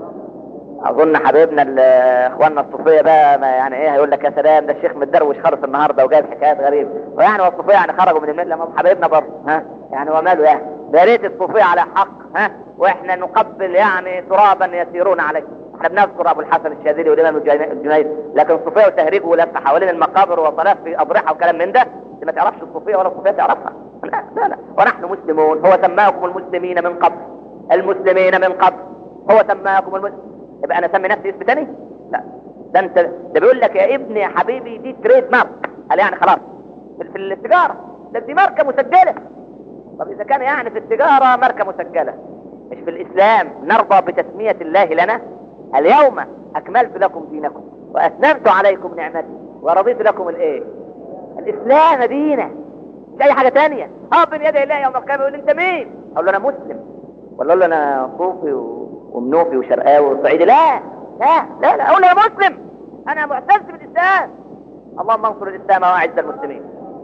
اظن حبيبنا ال- اخواننا الصوفيه بقى ما يعني ايه هيقول لك يا سلام ده الشيخ متدروش خالص النهارده وجايب حكايات غريبه ويعني هو الصوفيه يعني خرجوا من المله ما حبايبنا برضه ها يعني وماله يعني ده يا ريت الصوفيه على حق ها واحنا نقبل يعني ترابا يسيرون عليه احنا بنذكر ابو الحسن الشاذلي والامام الجني- الجنيد لكن الصوفيه وتهريج ولف حوالين المقابر وصلاه في اضرحه وكلام من ده اللي ما تعرفش الصوفيه ولا الصوفيه تعرفها لا لا لا ونحن مسلمون هو سماكم المسلمين من قبل المسلمين من قبل هو سماكم المسلمين يبقى انا اسمي نفسي اسم تاني لا ده انت ده بيقول لك يا ابني يا حبيبي دي تريد مارك قال يعني خلاص في, في التجاره ده دي ماركه مسجله طب اذا كان يعني في التجاره ماركه مسجله مش في الاسلام نرضى بتسميه الله لنا اليوم اكملت لكم دينكم واتممت عليكم نعمتي ورضيت لكم الايه الاسلام دينا مش اي حاجه تانية اه بين يدي الله يوم القيامه يقول انت مين اقول له انا مسلم ولا اقول له انا صوفي و... ومنوفي وشرقاوي وصعيدي لا لا لا لا اقول له انا مسلم انا معتز بالاسلام اللهم انصر الاسلام واعز المسلمين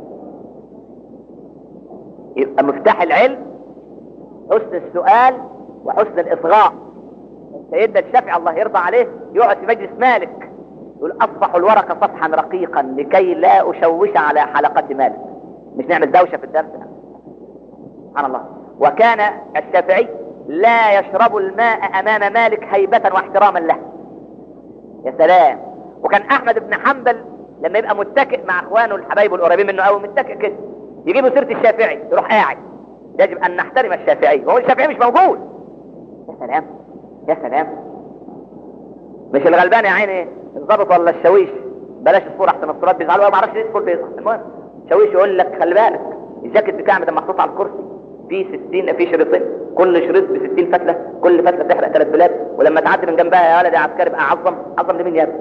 يبقى مفتاح العلم حسن السؤال وحسن الاصغاء سيدنا الشافعي الله يرضى عليه يقعد في مجلس مالك يقول اصفح الورق صفحا رقيقا لكي لا اشوش على حلقة مالك مش نعمل دوشة في الدرس لا. سبحان الله وكان الشافعي لا يشرب الماء امام مالك هيبة واحتراما له يا سلام وكان احمد بن حنبل لما يبقى متكئ مع اخوانه الحبايب القريبين منه قوي متكئ كده يجيبوا سيره الشافعي يروح قاعد يجب ان نحترم الشافعي وهو الشافعي مش موجود يا سلام يا سلام مش الغلبان يا عيني الضابط ولا الشاويش بلاش الصوره احسن الصورات بيزعلوا ما اعرفش ليه الكل بيزعل المهم شاويش يقول لك خلي بالك الجاكيت بتاعي ده محطوط على الكرسي في 60 في شريطين كل شريط ب 60 فتله كل فتله تحرق ثلاث بلاد ولما تعدي من جنبها يا ولد يا عسكري بقى عظم عظم لمين يا ابني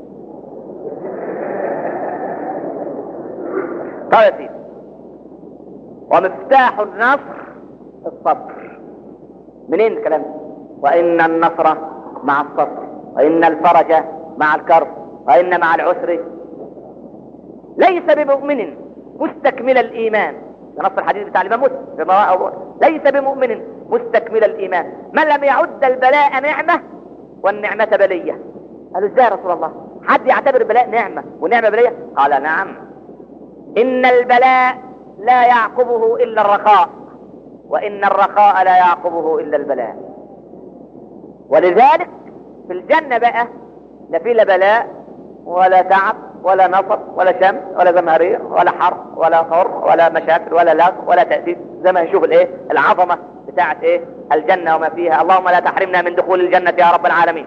طيب يا سيدي ومفتاح النصر الصبر منين الكلام ده وان النصر مع الصبر وان الفرج مع الكرب وان مع العسر ليس بمؤمن مستكمل الايمان نص الحديث بتاع الإمام مسلم ليس بمؤمن مستكمل الإيمان من لم يعد البلاء نعمة والنعمة بلية قالوا ازاي يا رسول الله حد يعتبر البلاء نعمة والنعمة بلية قال نعم إن البلاء لا يعقبه إلا الرخاء وإن الرخاء لا يعقبه إلا البلاء ولذلك في الجنة بقى لا في لا بلاء ولا تعب ولا نصب ولا شمس ولا زمهرير ولا حر ولا خر ولا مشاكل ولا لغ ولا تأسيس زي ما نشوف الايه العظمة بتاعت ايه الجنة وما فيها اللهم لا تحرمنا من دخول الجنة يا رب العالمين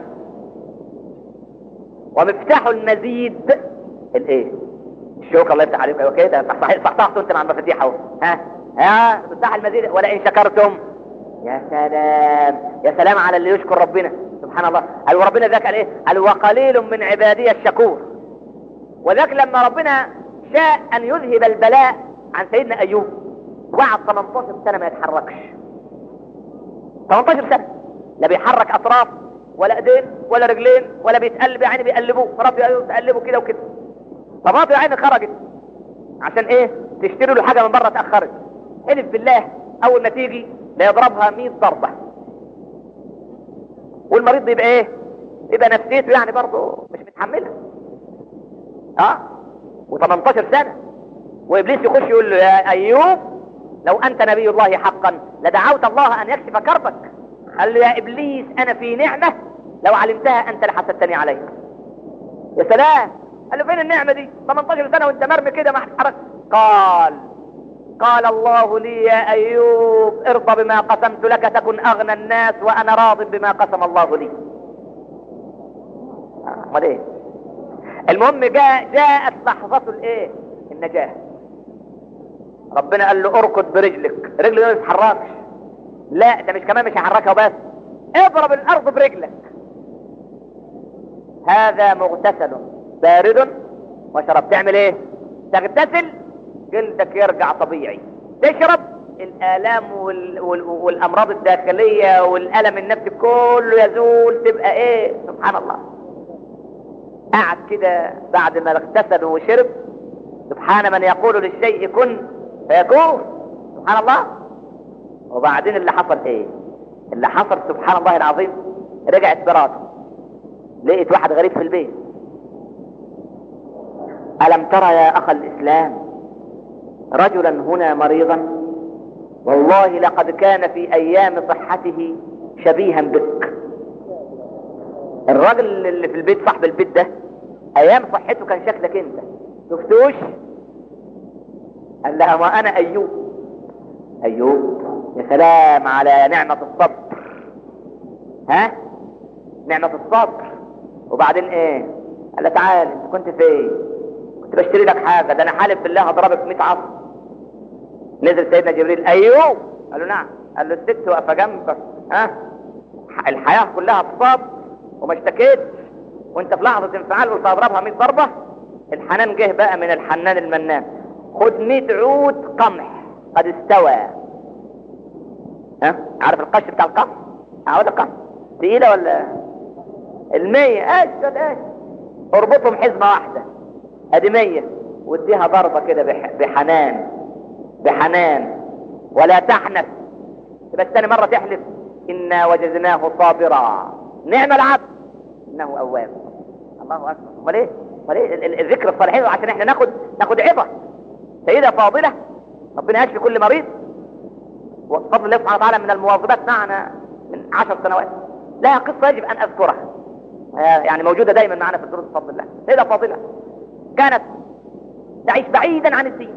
ومفتاح المزيد الايه الشوكة الله يفتح عليك ايوه كده صحصحت انت مع المفاتيح اهو ها ها مفتاح المزيد ولئن شكرتم يا سلام يا سلام على اللي يشكر ربنا سبحان الله قال وربنا ذاك قال ايه قال وقليل من عبادي الشكور وذاك لما ربنا شاء ان يذهب البلاء عن سيدنا ايوب وقعد 18 سنه ما يتحركش 18 سنه لا بيحرك اطراف ولا ايدين ولا رجلين ولا بيتقلب يعني بيقلبوه ربي ايوب تقلبه كده وكده طماطم يا عيني خرجت عشان ايه تشتري له حاجه من بره اتاخرت حلف بالله اول ما تيجي لا يضربها 100 ضربه والمريض بيبقى ايه يبقى نفسيته يعني برضه مش متحملها اه و18 سنه وابليس يخش يقول له يا ايوب لو انت نبي الله حقا لدعوت الله ان يكشف كربك قال له يا ابليس انا في نعمه لو علمتها انت لحسدتني عليها يا سلام قال له فين النعمه دي 18 سنه وانت مرمي كده ما حرك قال قال الله لي يا ايوب ارضى بما قسمت لك تكن اغنى الناس وانا راض بما قسم الله لي امال ايه المهم جاء جاءت لحظة الايه النجاة ربنا قال له اركض برجلك رجلك ما تتحركش لا ده مش كمان مش هحركها وبس اضرب الارض برجلك هذا مغتسل بارد وشرب تعمل ايه تغتسل جلدك يرجع طبيعي تشرب الآلام وال... وال... والأمراض الداخلية والألم النفسي كله يزول تبقى ايه سبحان الله قعد كده بعد ما اغتسل وشرب سبحان من يقول للشيء كن فيكون سبحان الله وبعدين اللي حصل ايه اللي حصل سبحان الله العظيم رجعت مراته لقيت واحد غريب في البيت ألم ترى يا أخ الإسلام رجلا هنا مريضا والله لقد كان في أيام صحته شبيها بك الراجل اللي في البيت صاحب البيت ده ايام صحته كان شكلك انت شفتوش قال لها ما انا ايوب ايوب يا سلام على نعمة الصبر ها نعمة الصبر وبعدين ايه قال لها تعال انت كنت فين كنت بشتري لك حاجة ده انا حالف بالله هضربك 100 عصر نزل سيدنا جبريل ايوب قال له نعم قال له الست واقفه جنبك ها الحياة كلها بصبر وما اشتكيتش وانت في لحظة انفعال قلت اضربها 100 ضربة الحنان جه بقى من الحنان المنان خد 100 عود قمح قد استوى ها عارف القش بتاع القمح عود القمح تقيلة ولا المية اشد ايش اربطهم حزمة واحدة ادي مية واديها ضربة كده بح... بحنان بحنان ولا تحنث بس تاني مرة تحلف إنا وجدناه صابرا نعم العبد إنه أواب الله أكبر امال ايه امال ايه الذكر الصالحين عشان احنا ناخد ناخد عظة سيدة فاضلة ربنا يشفي كل مريض وفضل الله سبحانه وتعالى من المواظبات معنا من عشر سنوات لها قصة يجب أن أذكرها يعني موجودة دايما معنا في الدروس بفضل الله سيدة فاضلة كانت تعيش بعيدا عن الدين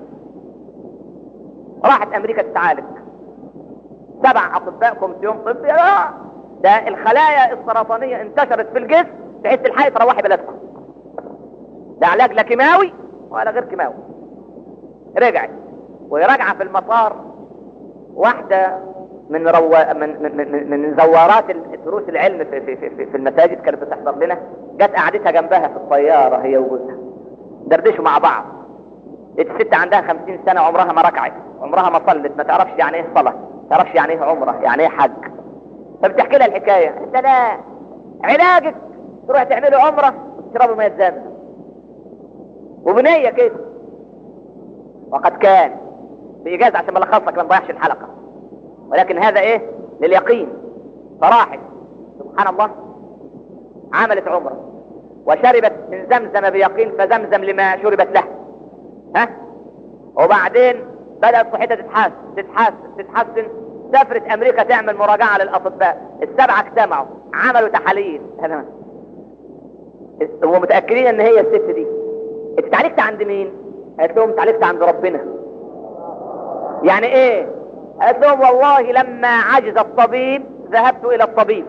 راحت أمريكا تتعالج سبع أطباء كومسيون طبي ده الخلايا السرطانية انتشرت في الجسم بحيث الحي تروحي بلدكم ده علاج لا كيماوي ولا غير كيماوي رجعت وهي راجعه في المطار واحدة من رو... من من من, من زوارات دروس العلم في في في, في المساجد كانت بتحضر لنا جت قعدتها جنبها في الطيارة هي وجوزها دردشوا مع بعض الست عندها خمسين سنة عمرها ما ركعت عمرها ما صلت ما تعرفش يعني ايه صلاة ما تعرفش يعني ايه عمرة يعني ايه حج فبتحكي لها الحكاية انت لا علاجك تروح تعملوا عمرة وتشربوا مية زمزم وبنية كده وقد كان بإجازة عشان ما لخصك ما نضيعش الحلقة ولكن هذا ايه لليقين فراحت سبحان الله عملت عمره وشربت من زمزم بيقين فزمزم لما شربت له ها وبعدين بدأت صحتها تتحسن تتحسن تتحسن سافرت امريكا تعمل مراجعة للاطباء السبعة اجتمعوا عملوا تحاليل هذا ومتأكدين ان هي الست دي انت اتعالجت عند مين قالت لهم اتعالجت عند ربنا يعني ايه قالت لهم والله لما عجز الطبيب ذهبت الى الطبيب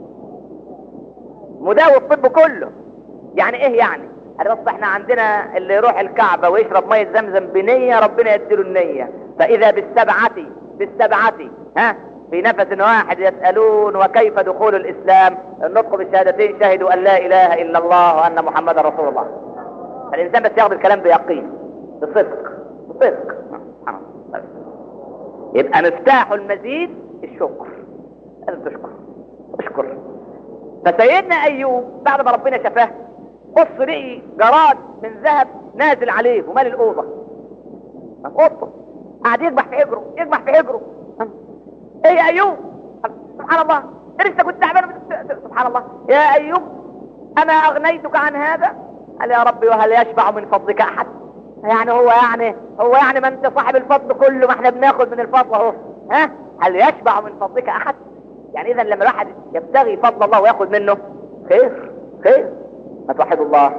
مداوي الطب كله يعني ايه يعني قال بس احنا عندنا اللي يروح الكعبة ويشرب مية زمزم بنية ربنا يديله النية فاذا بالسبعة بالسبعة ها في نفس واحد يسألون وكيف دخول الاسلام النطق بالشهادتين شهدوا ان لا اله الا الله وان محمد رسول الله الانسان بس ياخذ الكلام بيقين بصدق بصدق يبقى مفتاح المزيد الشكر لازم تشكر اشكر فسيدنا ايوب بعد ما ربنا شفاه بص لقي جراد من ذهب نازل عليه ومال الاوضه اوضته قاعد يذبح في حجره يذبح في حجره ايه يا ايوب سبحان الله لسه كنت تعبان سبحان الله يا ايوب اما اغنيتك عن هذا قال يا ربي وهل يشبع من فضلك احد يعني هو يعني هو يعني ما انت صاحب الفضل كله ما احنا بناخد من الفضل اهو ها هل يشبع من فضلك احد يعني اذا لما الواحد يبتغي فضل الله وياخد منه خير خير ما توحدوا الله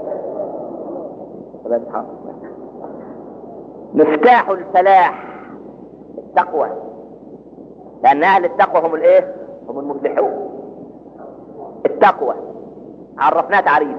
مفتاح الفلاح التقوى لان اهل التقوى هم الايه هم المفلحون التقوى عرفناه تعريف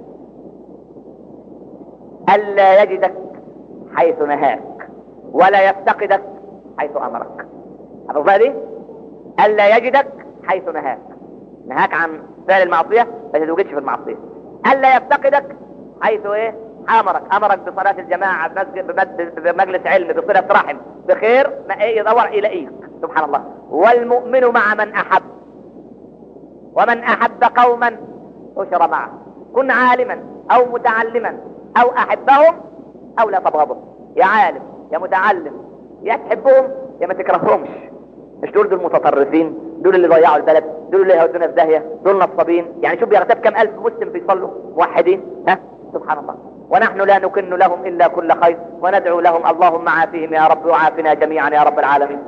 ألا يجدك حيث نهاك ولا يفتقدك حيث أمرك عرفها دي ألا يجدك حيث نهاك نهاك عن فعل المعصية ما تتوجدش في المعصية ألا يفتقدك حيث إيه أمرك أمرك بصلاة الجماعة بمجلس علم بصلة رحم بخير ما إيه يدور إليك سبحان الله والمؤمن مع من أحب ومن أحب قوما أشر معه كن عالما أو متعلما او احبهم او لا تبغضهم يا عالم يا متعلم يا تحبهم يا ما تكرههمش مش دول دول متطرفين دول اللي ضيعوا البلد دول اللي هيودونا في داهيه دول نصابين يعني شوف بيغتاب كم الف مسلم بيصلوا موحدين ها سبحان الله ونحن لا نكن لهم الا كل خير وندعو لهم اللهم عافهم يا رب وعافنا جميعا يا رب العالمين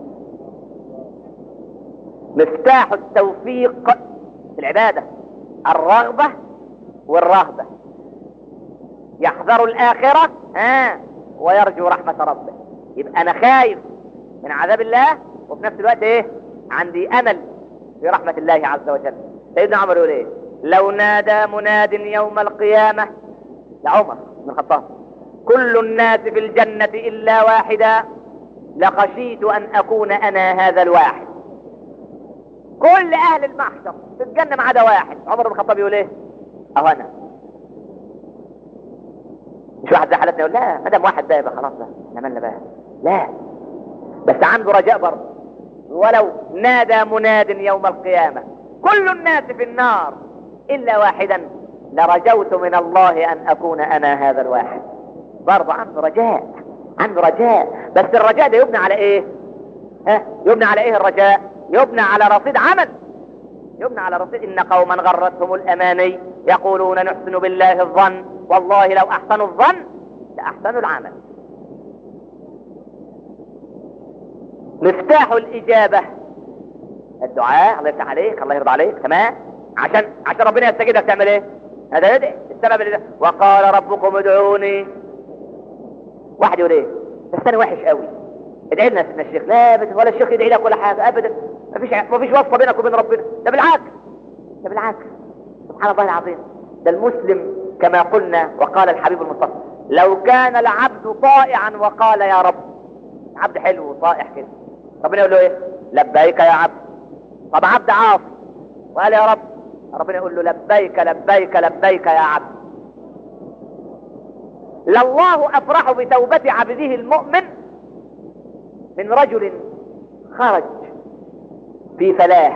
مفتاح التوفيق في العباده الرغبه والرهبه يحذر الآخرة ها ويرجو رحمة ربه يبقى أنا خايف من عذاب الله وفي نفس الوقت إيه عندي أمل في رحمة الله عز وجل سيدنا عمر يقول إيه لو نادى مناد يوم القيامة لعمر بن الخطاب كل الناس في الجنة إلا واحدا لخشيت أن أكون أنا هذا الواحد كل أهل المحشر في الجنة ما عدا واحد عمر بن الخطاب يقول إيه أهو أنا مش واحد زي حالتنا يقول لا ما دام واحد بقى يبقى خلاص بقى احنا مالنا بقى لا بس عنده رجاء برضه ولو نادى مناد يوم القيامة كل الناس في النار إلا واحدا لرجوت من الله أن أكون أنا هذا الواحد برضه عنده رجاء عنده رجاء بس الرجاء ده يبنى على إيه ها يبنى على إيه الرجاء يبنى على رصيد عمل يبنى على رصيد إن قوما غرتهم الأماني يقولون نحسن بالله الظن والله لو احسنوا الظن لاحسنوا العمل مفتاح الاجابة الدعاء الله يفتح عليك الله يرضى عليك تمام عشان عشان ربنا يستجيبك تعمل ايه هذا يدعي السبب اللي ده وقال ربكم ادعوني واحد يقول ايه بس انا وحش قوي ادعي لنا سيدنا الشيخ لا بس ولا الشيخ يدعي لك ولا حاجه ابدا مفيش مفيش وصفه بينك وبين ربنا ده بالعكس ده بالعكس سبحان الله العظيم ده المسلم كما قلنا وقال الحبيب المصطفى لو كان العبد طائعا وقال يا رب عبد حلو وطائع كده ربنا يقول له ايه لبيك يا عبد طب عبد عاصي وقال يا رب ربنا يقول له لبيك لبيك لبيك يا عبد لله افرح بتوبة عبده المؤمن من رجل خرج في فلاه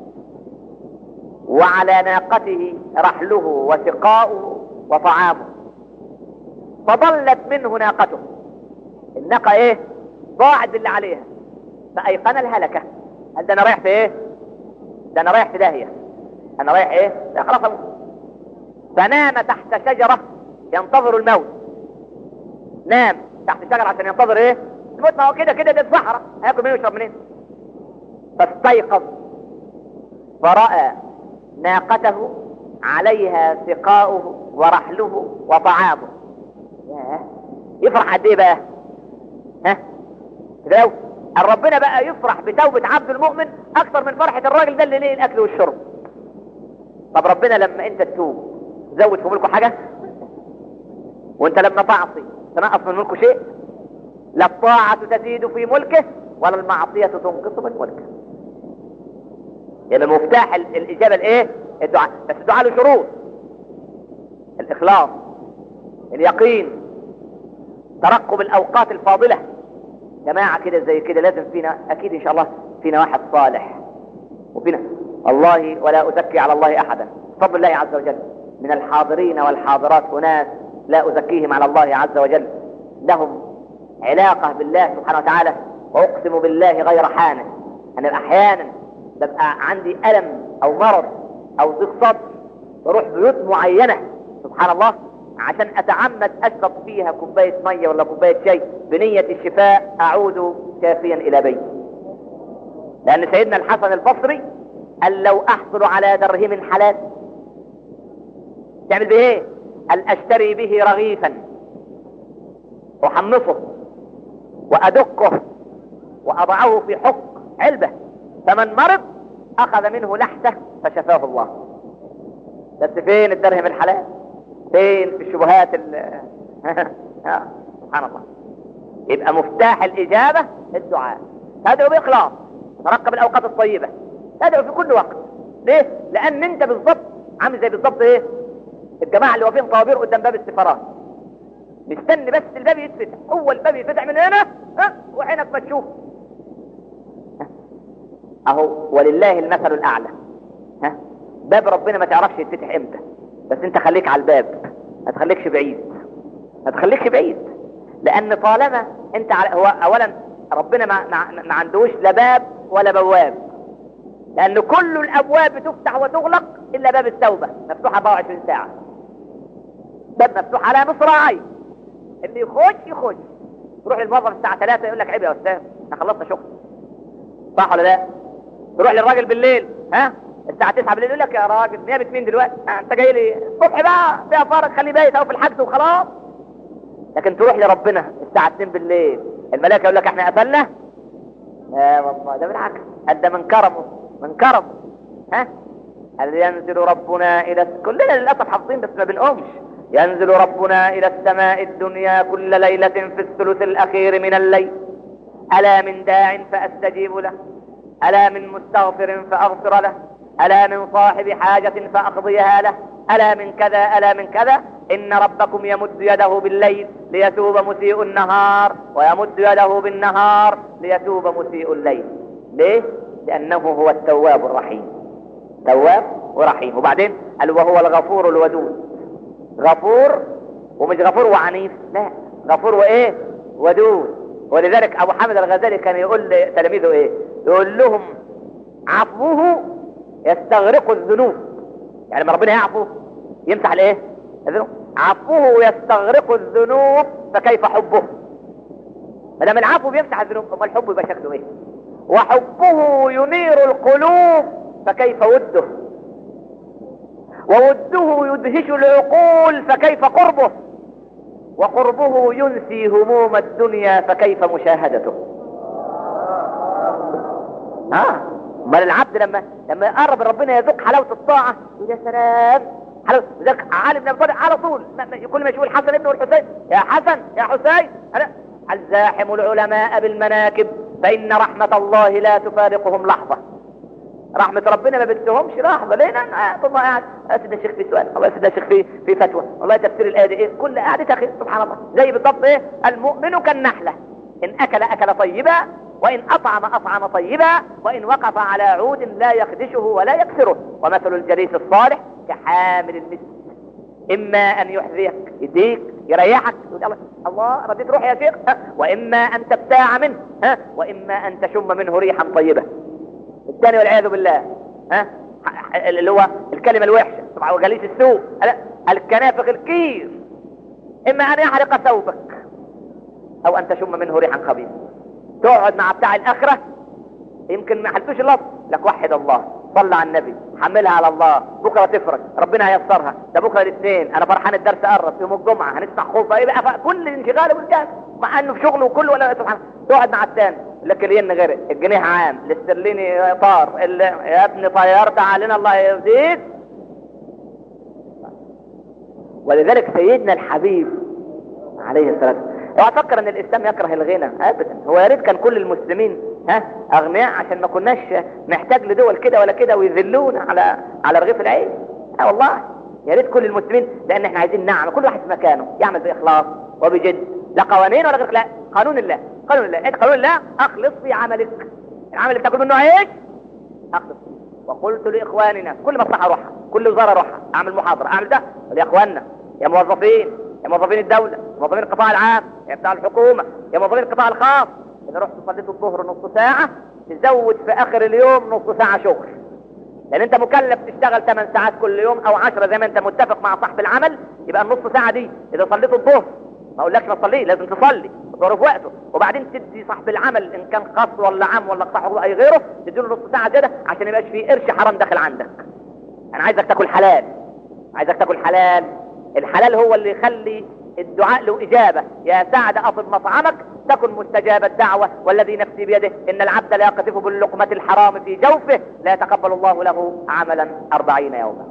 وعلى ناقته رحله وسقاؤه وطعامه فضلت منه ناقته الناقة ايه ضاعت باللي عليها فايقن الهلكه قال ده انا رايح في ايه ده انا رايح في داهيه انا رايح ايه ده خلاص أموت. فنام تحت شجره ينتظر الموت نام تحت شجره عشان ينتظر ايه الموت ما هو كده كده ده صحراء هياكل منين ويشرب منين فاستيقظ فرأى ناقته عليها سقاؤه ورحله وطعامه ياه يفرح قد ايه بقى ها كده لو قال ربنا بقى يفرح بتوبة عبد المؤمن اكثر من فرحة الراجل ده اللي ليه الاكل والشرب طب ربنا لما انت تتوب زود في ملكه حاجة وانت لما تعصي تنقص من ملكه شيء لا الطاعة تزيد في ملكه ولا المعصية تنقص من ملكه يعني مفتاح ال- الإجابة الإيه؟ الدعاء بس الدعاء له شروط الإخلاص اليقين ترقب الأوقات الفاضلة جماعة كده زي كده لازم فينا أكيد إن شاء الله فينا واحد صالح وفينا والله ولا أزكي على الله أحدا بفضل الله عز وجل من الحاضرين والحاضرات أناس لا أزكيهم على الله عز وجل لهم علاقة بالله سبحانه وتعالى وأقسم بالله غير حانة أنا أحيانا ببقى عندي ألم أو مرض أو ضيق صدر بروح بيوت معينة سبحان الله عشان أتعمد أشرب فيها كوباية مية ولا كوباية شاي بنية الشفاء أعود شافيا إلى بيتي لأن سيدنا الحسن البصري قال لو أحصل على درهم حلال تعمل به إيه؟ قال أشتري به رغيفا أحمصه وأدقه وأضعه في حق علبة فمن مرض أخذ منه لحته فشفاه الله بس فين الدرهم الحلال فين في الشبهات ال آه، سبحان الله يبقى مفتاح الإجابة الدعاء تدعو بإخلاص ترقب الأوقات الطيبة تدعو في كل وقت ليه؟ لأن أنت بالضبط عامل زي بالضبط إيه؟ الجماعة اللي واقفين طوابير قدام باب السفارات مستني بس الباب يتفتح هو الباب يتفتح من هنا ها وعينك ما تشوف اهو ولله المثل الاعلى ها باب ربنا ما تعرفش يتفتح امتى بس انت خليك على الباب ما تخليكش بعيد ما تخليكش بعيد لان طالما انت على هو اولا ربنا ما, ما, ما عندوش لا باب ولا بواب لان كل الابواب بتفتح وتغلق الا باب التوبه مفتوح 24 ساعه باب مفتوح على مصراعي اللي يخش يخش تروح للموظف الساعه 3 يقول لك عيب يا استاذ احنا خلصنا شغل صح ولا لا تروح للراجل بالليل ها الساعة 9 بالليل يقول لك يا راجل نيابة مين دلوقتي؟ آه انت جاي لي الصبح بقى فيها فرق خلي بايت اهو في الحجز وخلاص لكن تروح لربنا الساعة 2 بالليل الملائكة يقول لك احنا قفلنا لا والله ده بالعكس ده من كرمه من كرمه ها هل ينزل ربنا الى كلنا للاسف حافظين بس ما بنقومش ينزل ربنا الى السماء الدنيا كل ليلة في الثلث الاخير من الليل الا من داع فاستجيب له ألا من مستغفر فأغفر له ألا من صاحب حاجة فأقضيها له ألا من كذا ألا من كذا إن ربكم يمد يده بالليل ليتوب مسيء النهار ويمد يده بالنهار ليتوب مسيء الليل ليه؟ لأنه هو التواب الرحيم تواب ورحيم وبعدين قال وهو الغفور الودود غفور ومش غفور وعنيف لا غفور وإيه ودود ولذلك أبو حامد الغزالي كان يقول لتلاميذه إيه يقول لهم عفوه يستغرق الذنوب يعني لما ربنا يعفو يمسح الايه الذنوب عفوه يستغرق الذنوب فكيف حبه ما دام العفو بيمسح الذنوب امال الحب يبقى شكله ايه وحبه ينير القلوب فكيف وده ووده يدهش العقول فكيف قربه وقربه ينسي هموم الدنيا فكيف مشاهدته اه امال العبد لما لما يقرب ربنا يذوق حلاوه الطاعه يقول يا سلام حلاوه ذاك علي بن ابي طالب على طول ما- ما- كل ما يشوف الحسن ابنه والحسين يا حسن يا حسين أنا الزاحم العلماء بالمناكب فان رحمه الله لا تفارقهم لحظه رحمة ربنا ما بتهمش لحظة ليه؟ لأن آه، طول ما قاعد آه، سيدنا الشيخ في سؤال والله سيدنا الشيخ في في فتوى والله تفسير الآية دي إيه؟ كل قعدة أخي سبحان الله زي بالضبط إيه؟ المؤمن كالنحلة إن أكل أكل طيبا وإن أطعم أطعم طيبا وإن وقف على عود لا يخدشه ولا يكسره ومثل الجليس الصالح كحامل المسك إما أن يحذيك يديك يريحك تقول الله الله رديت روحي يا شيخ ها؟ واما ان تبتاع منه ها واما ان تشم منه ريحا طيبه الثاني والعياذ بالله ها اللي هو الكلمه الوحشه طبعا وجليس السوء لا الكنافق الكير اما ان يحرق ثوبك او ان تشم منه ريحا خبيث تقعد مع بتاع الاخره يمكن ما حلتوش اللفظ لك وحد الله صلى على النبي حملها على الله بكره تفرج ربنا هيسرها ده بكره الاثنين انا فرحان الدرس قرب يوم الجمعه هنسمع خوف ايه بقى كل انشغاله بالجهل مع انه في شغله وكله ولا سبحان تقعد مع الثاني لك الين غير الجنيه عام الاسترليني طار ال- يا ابني طيرت علينا الله يزيد ولذلك سيدنا الحبيب عليه الصلاه والسلام اوعى تفكر ان الاسلام يكره الغنى ابدا هو يا ريت كان كل المسلمين ها اغنياء عشان ما كناش نحتاج لدول كده ولا كده ويذلونا على على رغيف العيش اه والله يا ريت كل المسلمين لان احنا عايزين نعم كل واحد في مكانه يعمل باخلاص وبجد لا قوانين ولا غير لا قانون الله قانون الله انت قانون الله اخلص في عملك العمل اللي بتاكل منه عيش اخلص وقلت لاخواننا كل مصلحه اروحها كل وزاره اروحها اعمل محاضره اعمل ده قل يا اخواننا يا موظفين يا موظفين الدوله يا موظفين القطاع العام يا بتاع الحكومه يا موظفين القطاع الخاص اذا رحت صليت الظهر نص ساعه تزود في اخر اليوم نص ساعه شغل لان انت مكلف تشتغل 8 ساعات كل يوم او 10 زي ما انت متفق مع صاحب العمل يبقى النص ساعه دي اذا صليت الظهر ما اقولكش ما تصليه لازم تصلي الظهر في وقته وبعدين تدي صاحب العمل ان كان خاص ولا عام ولا قطاع حقوق اي غيره تديله نص ساعه زياده عشان يبقاش فيه قرش حرام داخل عندك انا عايزك تاكل حلال عايزك تاكل حلال الحلال هو اللي يخلي الدعاء له إجابة يا سعد أطب مطعمك تكن مستجاب الدعوة والذي نفسي بيده إن العبد لا يقذف باللقمة الحرام في جوفه لا يتقبل الله له عملا أربعين يوما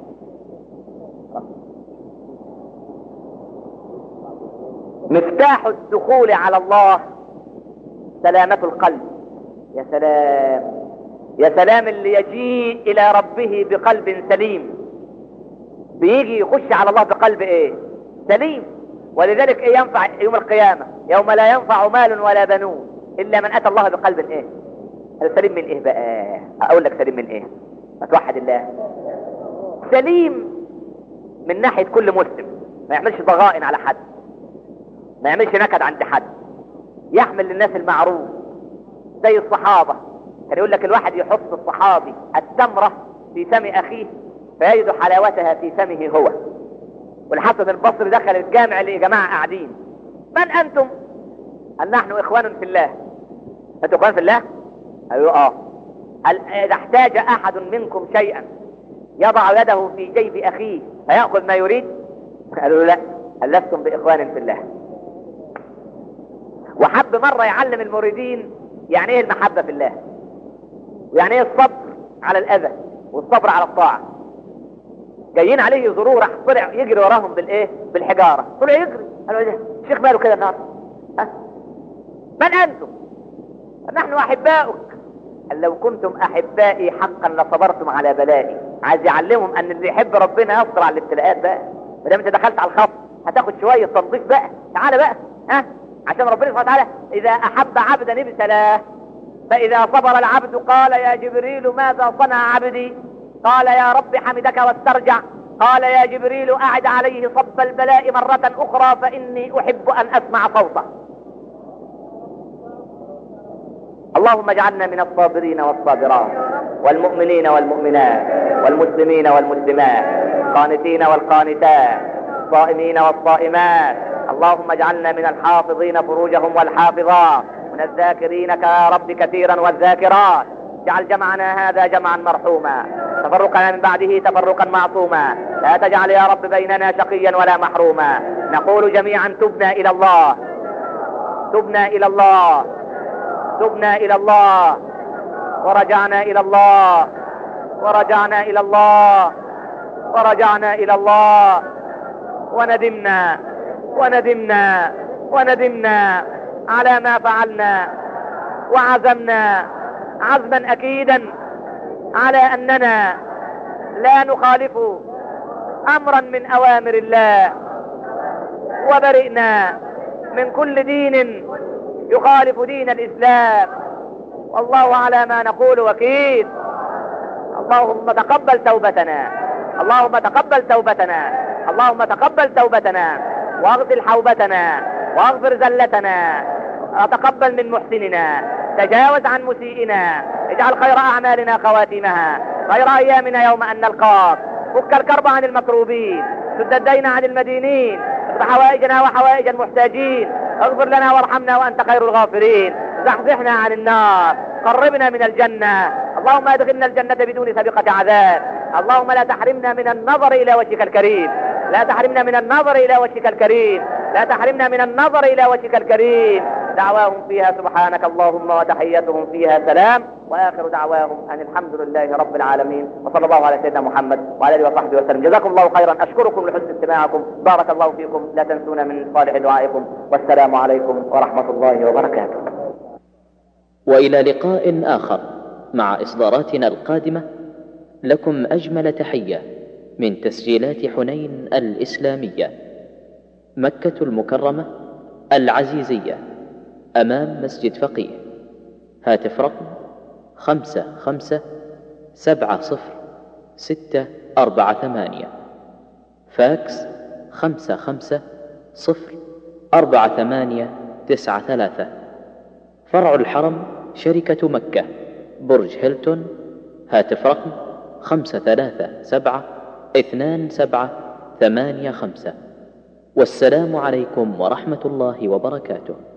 مفتاح الدخول على الله سلامة القلب يا سلام يا سلام اللي يجيء إلى ربه بقلب سليم بيجي يخش على الله بقلب ايه سليم ولذلك ايه ينفع يوم القيامة يوم لا ينفع مال ولا بنون الا من اتى الله بقلب ايه هذا سليم من ايه بقى اقول لك سليم من ايه ما توحد الله سليم من ناحية كل مسلم ما يعملش ضغائن على حد ما يعملش نكد عند حد يحمل للناس المعروف زي الصحابة كان يقول لك الواحد يحط الصحابي التمرة في فم اخيه فيجد حلاوتها في فمه هو والحسن البصري دخل الجامع اللي يا جماعة قاعدين من أنتم؟ قال نحن إخوان في الله أنتم إخوان في الله؟ قالوا آه قال إذا احتاج أحد منكم شيئا يضع يده في جيب أخيه فيأخذ ما يريد قالوا لا قال لستم بإخوان في الله وحب مرة يعلم المريدين يعني ايه المحبة في الله ويعني ايه الصبر على الأذى والصبر على الطاعة جايين عليه يزوروه راح طلع يجري وراهم بالايه بالحجاره طلع يجري قالوا ايه ده الشيخ ماله كده النهارده ها من انتم نحن احباؤك قال لو كنتم احبائي حقا لصبرتم على بلائي عايز يعلمهم ان اللي يحب ربنا يصبر على الابتلاءات بقى ما دام انت دخلت على الخط هتاخد شويه تنظيف بقى تعالى بقى ها عشان ربنا سبحانه وتعالى اذا احب عبدا ابتلاه فاذا صبر العبد قال يا جبريل ماذا صنع عبدي قال يا رب حمدك واسترجع قال يا جبريل أعد عليه صب البلاء مرة أخرى فإني أحب أن أسمع صوته اللهم اجعلنا من الصابرين والصابرات والمؤمنين والمؤمنات والمسلمين والمسلمات القانتين والقانتات الصائمين والصائمات اللهم اجعلنا من الحافظين فروجهم والحافظات من الذاكرينك يا رب كثيرا والذاكرات اجعل جمعنا هذا جمعا مرحوما تفرقنا من بعده تفرقا معصوما لا تجعل يا رب بيننا شقيا ولا محروما نقول جميعا تبنا الى الله تبنا الى الله تبنا الى الله ورجعنا الى الله ورجعنا الى الله ورجعنا الى الله وندمنا وندمنا وندمنا على ما فعلنا وعزمنا عزما اكيدا على اننا لا نخالف امرا من اوامر الله وبرئنا من كل دين يخالف دين الاسلام والله على ما نقول وكيل اللهم تقبل توبتنا اللهم تقبل توبتنا اللهم تقبل توبتنا واغسل حوبتنا واغفر زلتنا وتقبل من محسننا تجاوز عن مسيئنا اجعل خير أعمالنا خواتمها خير أيامنا يوم أن نلقاك فك الكرب عن المكروبين سد الدين عن المدينين اقض حوائجنا وحوائج المحتاجين اغفر لنا وارحمنا وأنت خير الغافرين زحزحنا عن النار قربنا من الجنة اللهم ادخلنا الجنة بدون سابقة عذاب اللهم لا تحرمنا من النظر إلى وجهك الكريم لا تحرمنا من النظر إلى وجهك الكريم لا تحرمنا من النظر إلى وجهك الكريم دعواهم فيها سبحانك اللهم وتحيتهم فيها سلام واخر دعواهم ان الحمد لله رب العالمين وصلى الله على سيدنا محمد وعلى اله وصحبه وسلم جزاكم الله خيرا اشكركم لحسن استماعكم بارك الله فيكم لا تنسونا من صالح دعائكم والسلام عليكم ورحمه الله وبركاته والى لقاء اخر مع اصداراتنا القادمه لكم اجمل تحيه من تسجيلات حنين الاسلاميه مكه المكرمه العزيزيه امام مسجد فقيه هاتف رقم خمسه خمسه سبعه صفر سته اربعه ثمانيه فاكس خمسه خمسه صفر اربعه ثمانيه تسعه ثلاثه فرع الحرم شركه مكه برج هيلتون هاتف رقم خمسة ثلاثة سبعة اثنان سبعة ثمانية خمسة والسلام عليكم ورحمة الله وبركاته